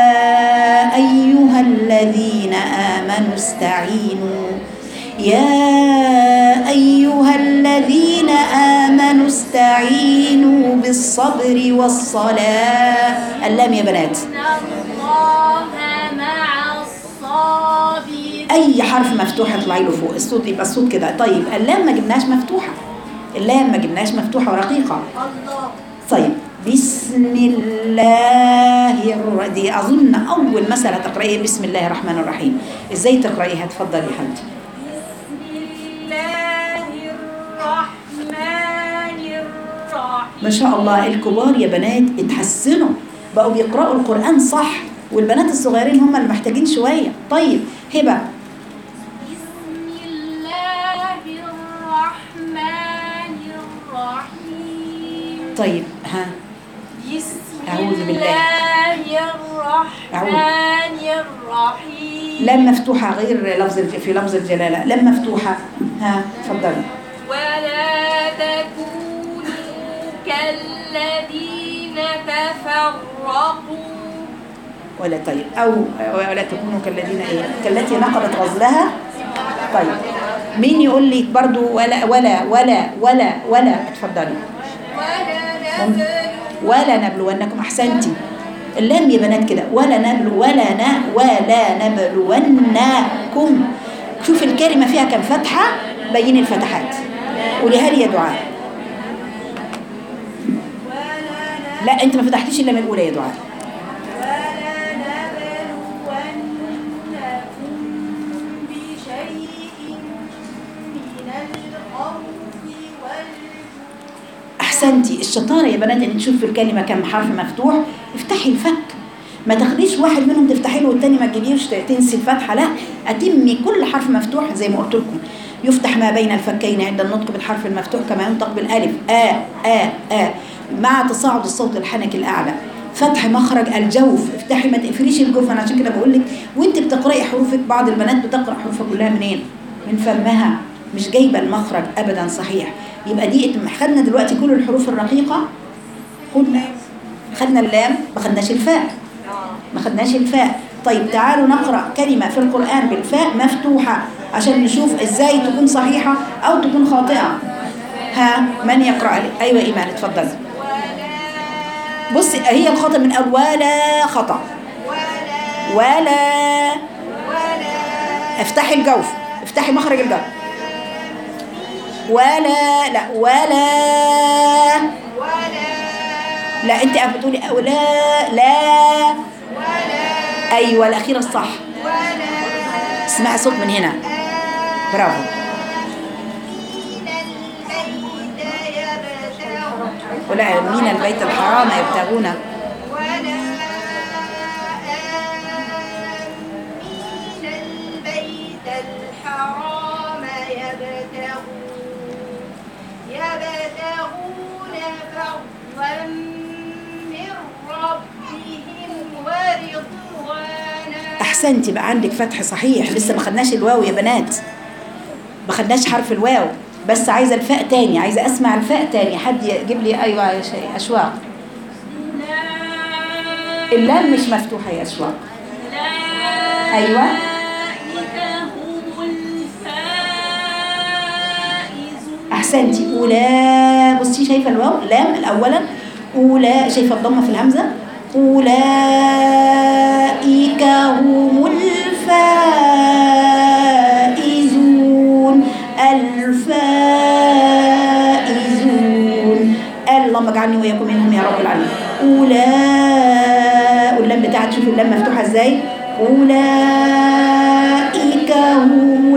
ايها الذين امنوا استعينوا يا ايها الذين امنوا استعينوا بالصبر والصلاه اللام يا بنات الله مع الصابرين اي حرف مفتوح يطلع له فوق الصوت يبقى الصوت كده طيب اللام ما جبناش مفتوحه اللام ما جبناش مفتوحه ورقيقه الله طيب بسم الله الر... دي اظن اول مساله تقرايها بسم الله الرحمن الرحيم ازاي تقرايها اتفضلي يا حبيبتي بسم الله الرحمن الرحيم ما شاء الله الكبار يا بنات اتحسنوا بقوا بيقرأوا القرآن صح والبنات الصغيرين هم اللي محتاجين شوية طيب هبة بسم الله الرحمن الرحيم طيب ها بسم أعوذ بالله. الله الرحمن الرحيم لام مفتوحة غير لفظ الج- في لفظ الجلالة لام مفتوحة ها اتفضلي ولا تكونوا كالذين تفرقوا ولا طيب أو ولا تكونوا كالذين إيه كالتي نقضت غزلها طيب مين يقول لي برضو ولا ولا ولا ولا ولا اتفضلي ولا مم. نبلو ولا نبلونكم احسنتي اللام يا بنات كده ولا نبلو ولا ن ولا نبلونكم شوف الكلمه فيها كم فتحه بين الفتحات قوليها لي يا دعاء لا انت ما فتحتيش الا من الاولى يا دعاء ولنبلونكم بشيء من الخوف والجوع احسنتي الشطاره يا بنات ان تشوف في الكلمه كم حرف مفتوح افتحي الفك ما تاخديش واحد منهم تفتحي له والتاني ما تجيبيش تنسي الفتحه لا اتمي كل حرف مفتوح زي ما قلت لكم يفتح ما بين الفكين عند النطق بالحرف المفتوح كما ينطق بالالف آ آ آ مع تصاعد الصوت الحنكي الاعلى فتح مخرج الجوف افتحي ما تقفليش الجوف انا عشان كده بقول لك وانت بتقراي حروفك بعض البنات بتقرا حروفها كلها منين من فمها مش جايبه المخرج ابدا صحيح يبقى دي خدنا دلوقتي كل الحروف الرقيقه خدنا خدنا اللام ما خدناش الفاء ما خدناش الفاء طيب تعالوا نقرا كلمه في القران بالفاء مفتوحه عشان نشوف ازاي تكون صحيحه او تكون خاطئه ها من يقرا لي ايوه ايمان اتفضلي بصي هي الخطا من اول ولا خطا ولا افتحي الجوف افتحي مخرج الجوف ولا لا ولا لا انت بتقولي لا لا ايوه الاخيره الصح اسمعي صوت من هنا برافو ولا من البيت الحرام يبتغون البيت الحرام يبتغون يبتغون فضلا من ربهم ورضوانا احسنتي بقى عندك فتح صحيح لسه ما خدناش الواو يا بنات ما خدناش حرف الواو بس عايزه الفاء تاني عايزه اسمع الفاء تاني حد يجيب لي ايوه يا شيء اشواق اللام مش مفتوحه يا اشواق ايوه احسنتي اولى بصي شايفه الواو لام الاولا اولى شايفه الضمه في الهمزه اولئك هم الفائزون الفائزون اللهم اجعلني واياكم منهم يا رب العالمين اولئك اللام بتاعت شوفي اللام مفتوحه ازاي اولئك هم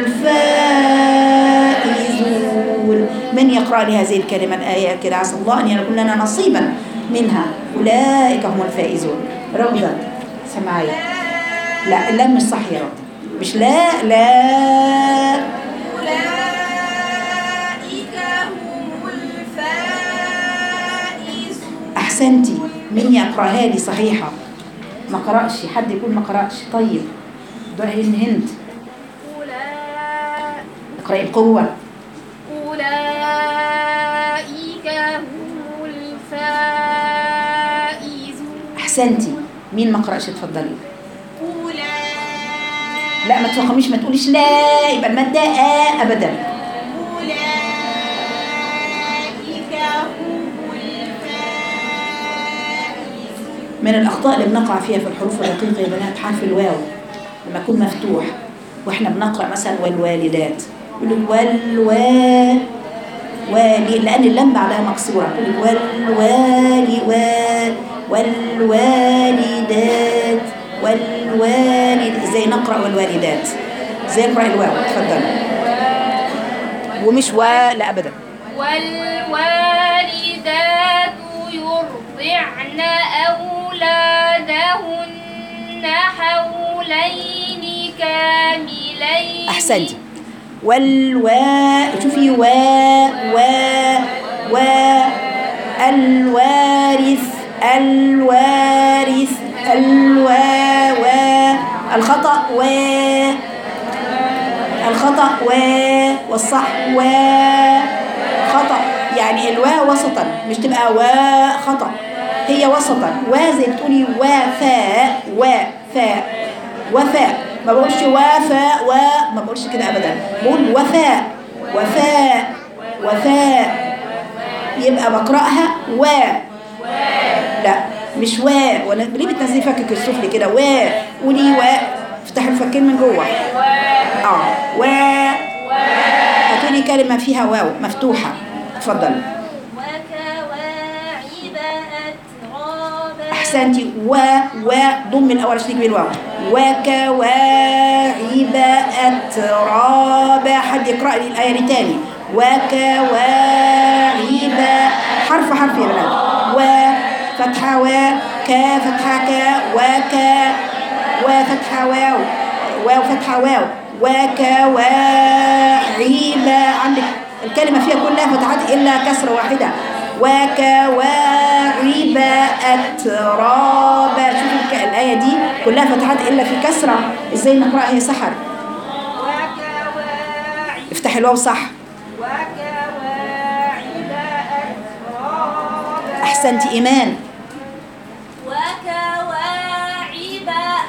الفائزون من يقرا لي هذه الكلمه الايه كده عسى الله ان يكون لنا نصيبا منها اولئك هم الفائزون روضه سمعي لا اللام مش صح يا روضه مش لا لا أولئك هم الفائزون احسنتي مين يقراها لي صحيحه ما قراش حد يقول ما قراش طيب دعاء هند أولئك اقراي بقوه أولئك هم الفائزون احسنتي مين ما قراش اتفضلي أولئك لا ما تفخميش ما تقوليش لا يبقى الماده آ ابدا أولئك هم الفائزون من الاخطاء اللي بنقع فيها في الحروف الرقيقه يا بنات حرف الواو لما يكون مفتوح واحنا بنقرا مثلا والوالدات يقول لك والوا والي لان اللام بعدها مكسوره يقول لك والوالي و والوالدات والوالد ازاي نقرا والوالدات ازاي نقرا الواو اتفضل ومش و لا ابدا والوالدات يرضعن أولادهن حولين كاملين احسنتي والوا شوفي و و و الوارث الوارث الوا و الخطأ و الخطأ و والصح و خطأ يعني الواو وسطا مش تبقى و خطأ هي وسطا و زي بتقولي وفاء وفاء وفاء ما بقولش وفاء و ما بقولش كده ابدا بقول وفاء وفاء وفاء يبقى بقراها و لا مش و ولا ليه بتنزلي فكك السفلي كده و قولي و افتحي الفكين من جوه اه و هاتوا لي كلمة فيها واو مفتوحة اتفضل وكواعب أترابا أحسنتي و و ضم الأول عشان تجيبي الواو وكواعب أترابا حد يقرأ لي الآية دي تاني وكواعب حرف حرف يا بنات و فتحة و كا فتحة كا وكا وفتحة واو واو فتحة واو وكواعب عندك الكلمة فيها كلها فتحات إلا كسرة واحدة وكواعب أترابا شوفوا الك- الآية دي كلها فتحات إلا في كسرة إزاي نقرأها يا سحر وكواعب افتح الواو صح وكواعب أترابا أحسنت إيمان وكواعب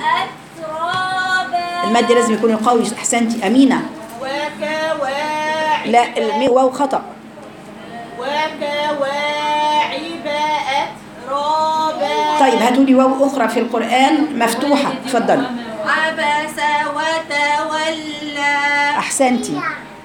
أترابا المد لازم يكون قوي أحسنت أمينة وكواعب لا الواو خطأ وكواعب أترابا طيب هاتوا لي واو أخرى في القرآن مفتوحة اتفضل عبس وتولى أحسنتي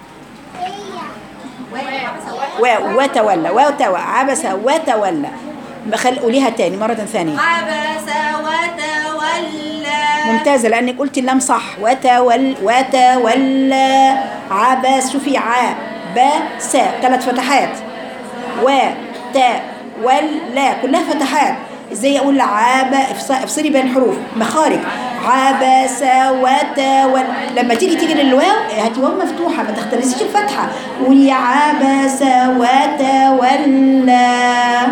واو وتولى وتولى عبس وتولى خل قوليها تاني مرة ثانية عبس وتولى ممتازة لأنك قلتي اللام صح وتول وتولى عبس شوفي ع ب س ثلاث فتحات و ت ولا كلها فتحات ازاي اقول عاب افص- افصلي بين الحروف مخارج عبس وتول لما تيجي تيجي للواو هاتي واو مفتوحه ما تختلسيش الفتحه قولي عبس وتولى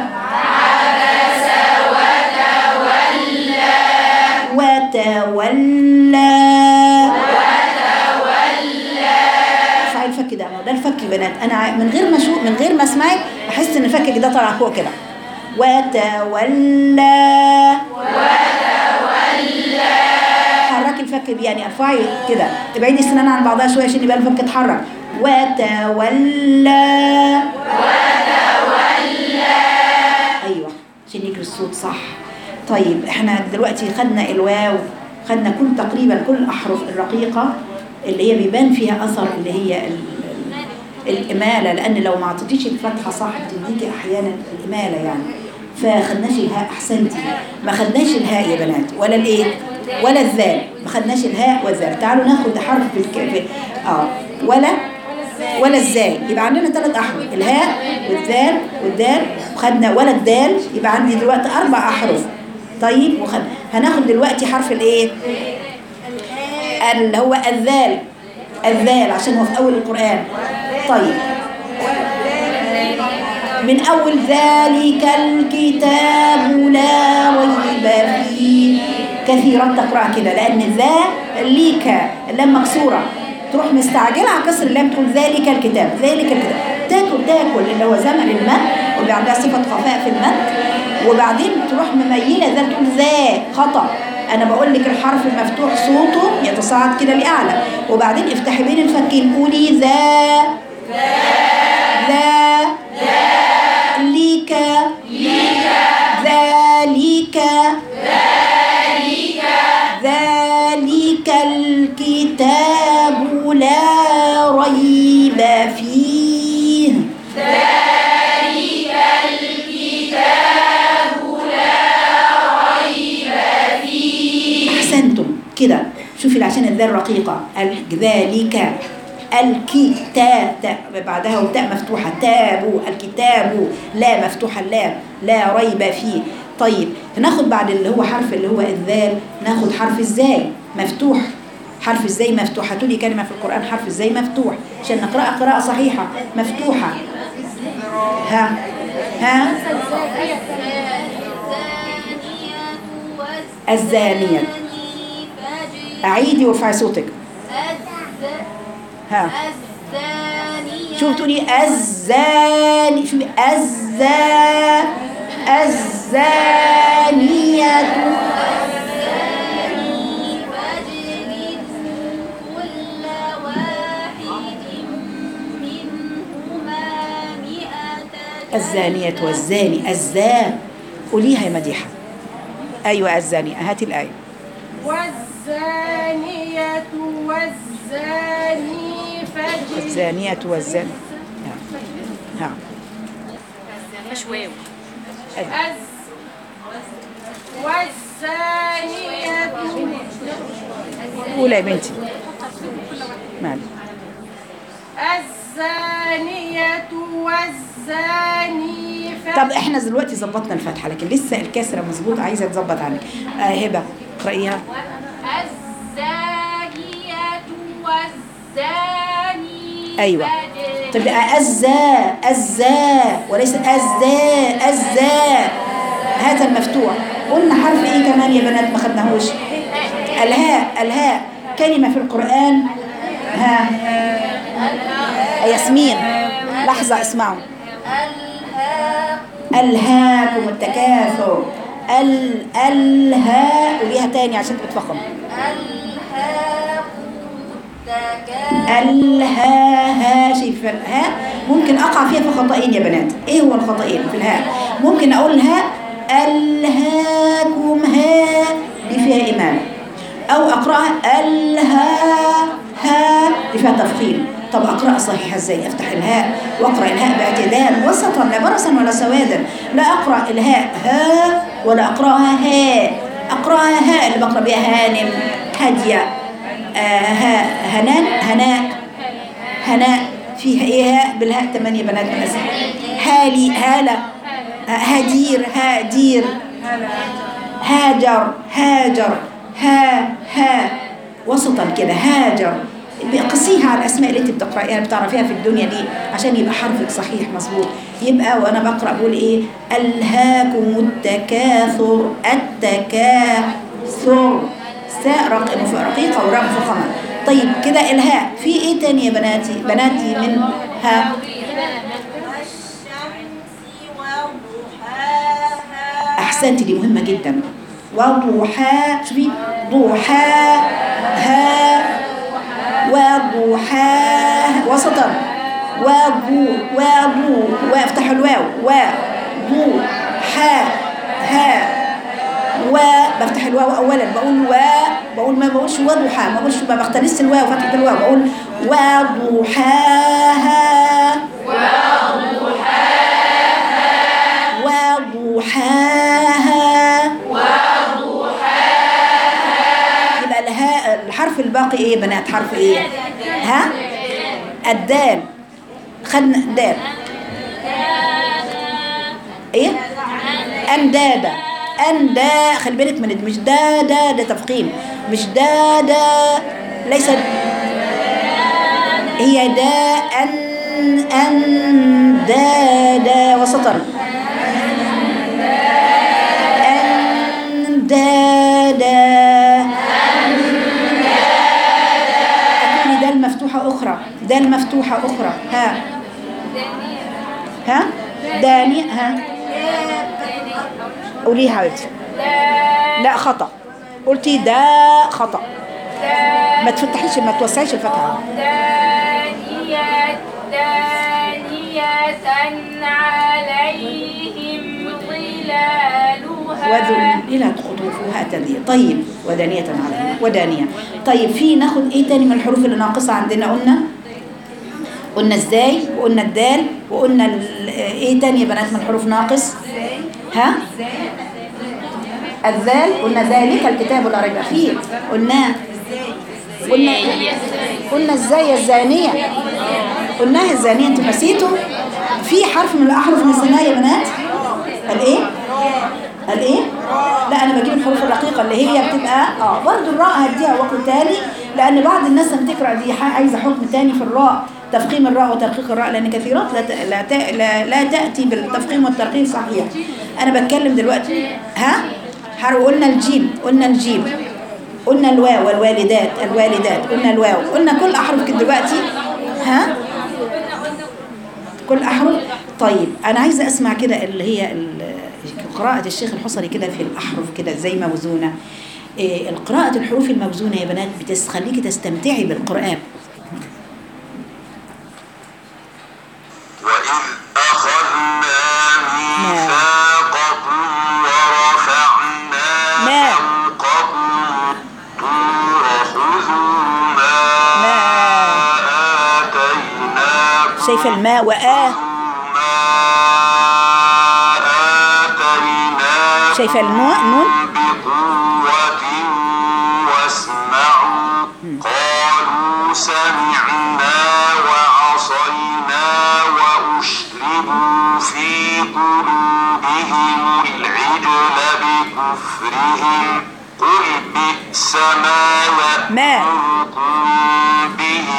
وتولى ارفعي الفك ده ما هو ده الفك يا بنات انا ع- من غير ما اشوف من غير ما اسمعك احس ان فكك ده طالع فوق كده وتولى حركي الفك دي يعني ارفعي كده تبعدي السنان عن بعضها شويه عشان يبقى الفك اتحرك وتولى ايوه عشان يجري الصوت صح طيب احنا دلوقتي خدنا الواو خدنا كل تقريبا كل الاحرف الرقيقه اللي هي بيبان فيها اثر اللي هي ال- ال- الاماله لان لو ما اعطيتيش الفتحه صح بتديكي احيانا الاماله يعني فخدناش الهاء احسنتي ما خدناش الهاء يا بنات ولا الايه ولا الذال ما خدناش الهاء والذال تعالوا ناخد حرف في الك... في... اه ولا ولا الزاي يبقى عندنا ثلاث احرف الهاء والذال والدال وخدنا ولا الدال يبقى عندي دلوقتي اربع احرف طيب وخد هناخد دلوقتي حرف الايه اللي هو الذال الذال عشان هو في اول القران طيب من اول ذلك الكتاب لا ريب فيه كثيرا تقرا كده لان ذا ليك اللام مكسوره تروح مستعجله على كسر اللام تقول ذلك الكتاب ذلك الكتاب تاكل تاكل اللي هو زمن المد ويبقى عندها صفه خفاء في المد وبعدين تروح مميله ذا تقول ذا خطا انا بقول لك الحرف المفتوح صوته يتصاعد كده لاعلى وبعدين افتحي بين الفكين قولي ذا ذا ليك ذلك ذلك الكتاب لا ريب فيه أحسنتم كده شوفي عشان الذال رقيقة ال- ذلك الكتاب بعدها وتاء مفتوحة تاب الكتاب لا مفتوحة اللام لا ريب فيه طيب ناخد بعد اللي هو حرف اللي هو الذال ناخد حرف الزاي مفتوح حرف الزاي مفتوح هاتوا لي كلمة في القرآن حرف الزاي مفتوح عشان نقرأها قراءة صحيحة مفتوحة ها ها الزانية أعيدي وارفعي صوتك ها الزانية شوف تقولي الزاني شوفي الزا الزانية فاجلدوا كل واحد منهما مئة الزانية والزاني الزا قوليها يا مديحة أيوة الزانية هاتي الآية والزانية والزاني فجر الزانية والزاني ها مش واو الز والزانية قولي يا بنتي مالي الزانية والزاني طب احنا دلوقتي ظبطنا الفتحة لكن لسه الكسرة مظبوط عايزة تظبط عنك آه هبة اقرأيها الزانية والزاني أيوة. فاجلدوا تبقى أزا أزا وليس أزا أزا هذا المفتوح قلنا حرف ايه كمان يا بنات ما خدناهوش الهاء الهاء كلمة في القرآن ها ياسمين لحظة اسمعوا ألهاكم التكاثر ال الها وليها تاني عشان تتفخم الها شايف الهاء ممكن اقع فيها في خطأين يا بنات ايه هو الخطأين في الهاء ممكن اقول الهاء الهاكم ها دي فيها امامه او اقراها الها ها دي فيها تفخيم طب اقراها صحيحه ازاي افتح الهاء واقرا الهاء باعتدال وسطا لا برصا ولا سوادا لا اقرا الهاء ها ولا اقراها ها اقراها هاء اللي بقرا بها هانم هاديه آه ها هنان هناء هناء فيها ايه هاء بالهاء ثمانية بنات من الأسماء هالي هالة آه، هدير هادير هاجر هاجر ها ها وسطا كده هاجر قصيها على الاسماء اللي انت بتقرايها بتعرفيها في الدنيا دي عشان يبقى حرفك صحيح مظبوط يبقى وانا بقرا بقول ايه الهاكم التكاثر التكاثر ساء رق- مف- رقيقه وراء مفخمه طيب كده الهاء في ايه تاني يا بناتي بناتي من ها احسنتي دي مهمه جدا وضحى شوفي ضحاها وضحاها وسطا وضو وضو وافتحوا الواو وضو حا ها و بفتح الواو اولا بقول و بقول ما بقولش وضحى ما بقولش ما بختلس الواو فتحه الواو بقول وضحاها وضحاها يبقى الهاء الحرف الباقي ايه يا بنات حرف ايه ها الدال خدنا دال ايه اندادا اندا خلي بالك من مش دا دا ده تفخيم مش دا دا ليس هي دا ان ان دا دا وسطا أندادا أكوني دال مفتوحة أخرى دال مفتوحة أخرى ها ها داني ها قوليها حبيبتي لا خطأ قلتي دا خطأ ما تفتحيش ما توسعيش الفتحة دانية دانية عليهم ظلالها وذللت قطوفها تذليل طيب ودانية عليها ودانية طيب في ناخد ايه تاني من الحروف اللي ناقصة عندنا قلنا قلنا ازاي وقلنا الدال وقلنا ال- ايه تاني يا بنات من الحروف ناقص ها الذال قلنا ذلك الكتاب لا ريب فيه قلنا قلنا قلنا ازاي الزانية قلناها الزانية انتوا نسيتوا في حرف من الاحرف نسيناه يا بنات الايه الايه لا انا بجيب الحروف الرقيقه اللي هي بتبقى اه برضه الراء هديها وقت تاني لان بعض الناس لما تقرا دي ح- عايزه حكم تاني في الراء تفخيم الراء وترقيق الراء لان كثيرات لا ت- لا ت- لا, لا تاتي بالتفخيم والترقيق صحيح انا بتكلم دلوقتي ها حر- قلنا الجيم قلنا الجيم قلنا الواو والوالدات الوالدات قلنا الواو قلنا كل احرف كده دلوقتي ها كل احرف طيب انا عايزه اسمع كده اللي هي ال- قراءه الشيخ الحصري كده في الاحرف كده زي موزونه إيه القراءة الحروف الموزونة يا بنات بتخليكي تستمتعي بالقرآن وإذ أخذنا ميثاقكم ورفعنا ما. فوقكم الطور خذوا ما ما. شايفة الماء وآه ما آتيناكم شايفة النون نون بقوة واسمعوا قالوا سمعنا وعصينا وأشربوا في قلوبهم العجل بكفرهم قل بئس ما ما يأمركم به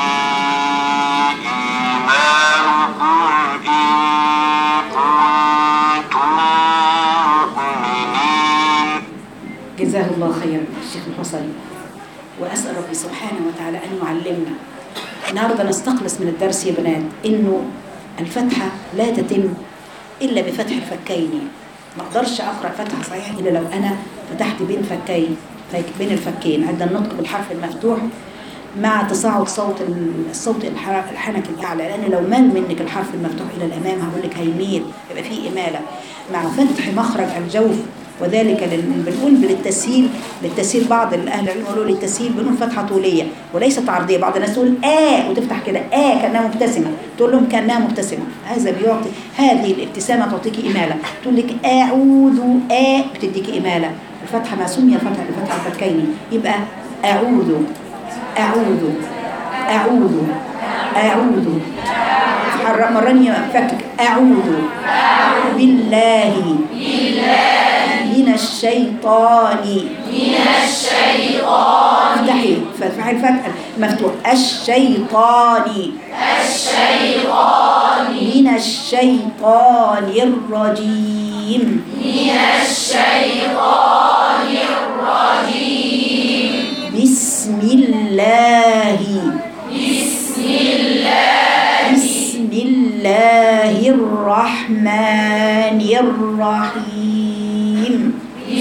إيمانكم إن كنتم مؤمنين جزاه الله خيرا الشيخ الحصري وأسأل ربي سبحانه وتعالى أن يعلمنا النهارده نستخلص من الدرس يا بنات إنه الفتحة لا تتم إلا بفتح الفكين ما أقدرش أقرأ فتحة صحيحة إلا لو أنا فتحت بين فكين فك- بين الفكين عند النطق بالحرف المفتوح مع تصاعد صوت ال- الصوت الح- الحنكي الأعلى لأن لو مال منك الحرف المفتوح إلى الأمام هقول لك هيميل يبقى فيه إمالة مع فتح مخرج الجوف وذلك لل- بنقول للتسهيل للتسهيل بعض الاهل العلم يقولوا للتسهيل بنقول فتحه طوليه وليست عرضيه بعض الناس تقول اه وتفتح كده اه كانها مبتسمه تقول لهم كانها مبتسمه هذا بيعطي هذه الابتسامه تعطيك اماله تقول لك اعوذ اه بتديك اماله الفتحه ما سمي فتحه بفتح الفكين يبقى اعوذ اعوذ اعوذ اعوذ حر- مرة فكك أعوذ بالله من الشيطان من الشيطان افتحي فتحي الفتح مفتوح الشيطان الشيطان من الشيطان الرجيم من الشيطان الرجيم بسم الله بسم الله الرحمن الرحيم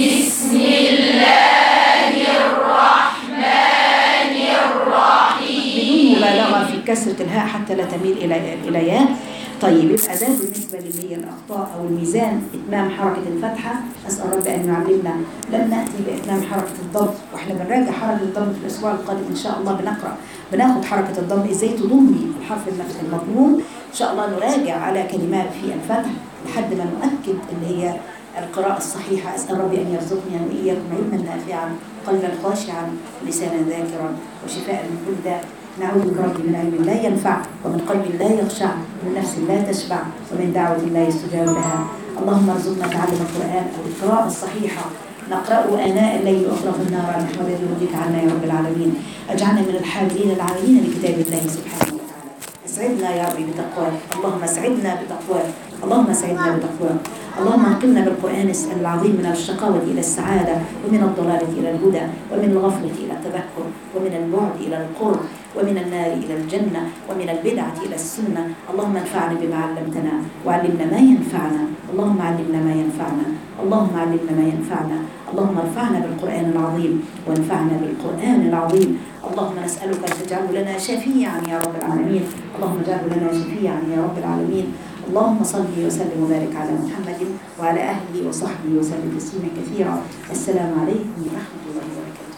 بدون مبالغة في كسرة الهاء حتى لا تميل إلى إلى ياء طيب يبقى ده بالنسبة اللي هي الأخطاء أو الميزان إتمام حركة الفتحة أسأل رب أن يعلمنا لم نأتي بإتمام حركة الضم وإحنا بنراجع حركة الضم في الأسبوع القادم إن شاء الله بنقرأ بناخد حركة الضم إزاي تضمي الحرف المف- المضموم إن شاء الله نراجع على كلمات في الفتح لحد ما نؤكد اللي هي القراءة الصحيحة أسأل ربي أن يرزقني وإياكم علما نافعا قلبا خاشعا لسانا ذاكرا وشفاء من كل داء نعوذ بك ربي من علم لا ينفع ومن قلب لا يخشع ومن نفس لا تشبع ومن دعوة لا يستجاب لها اللهم ارزقنا تعلم القرآن والقراءة الصحيحة نقرأه آناء الليل وأطراف النار على محور يرضيك عنا يا رب العالمين اجعلنا من الحاملين العاملين لكتاب الله سبحانه وتعالى اسعدنا يا ربي بتقواك اللهم اسعدنا بتقواك اللهم اسعدنا بتقواك اللهم انقلنا بالقرآن العظيم من الشقاوة إلى السعادة ومن الضلالة إلى الهدى ومن الغفلة إلى التذكر ومن البعد إلى القرب ومن النار إلى الجنة ومن البدعة إلى السنة اللهم انفعنا بما علمتنا وعلمنا ما ينفعنا اللهم علمنا ما ينفعنا اللهم علمنا ما ينفعنا اللهم ارفعنا بالقرآن العظيم وانفعنا بالقرآن العظيم اللهم نسألك أن تجعله لنا شفيعا يا رب العالمين اللهم اجعله لنا شفيعا يا رب العالمين اللهم صل وسلم وبارك على محمد وعلى اهله وصحبه وسلم تسليما كثيرا السلام عليكم ورحمه الله وبركاته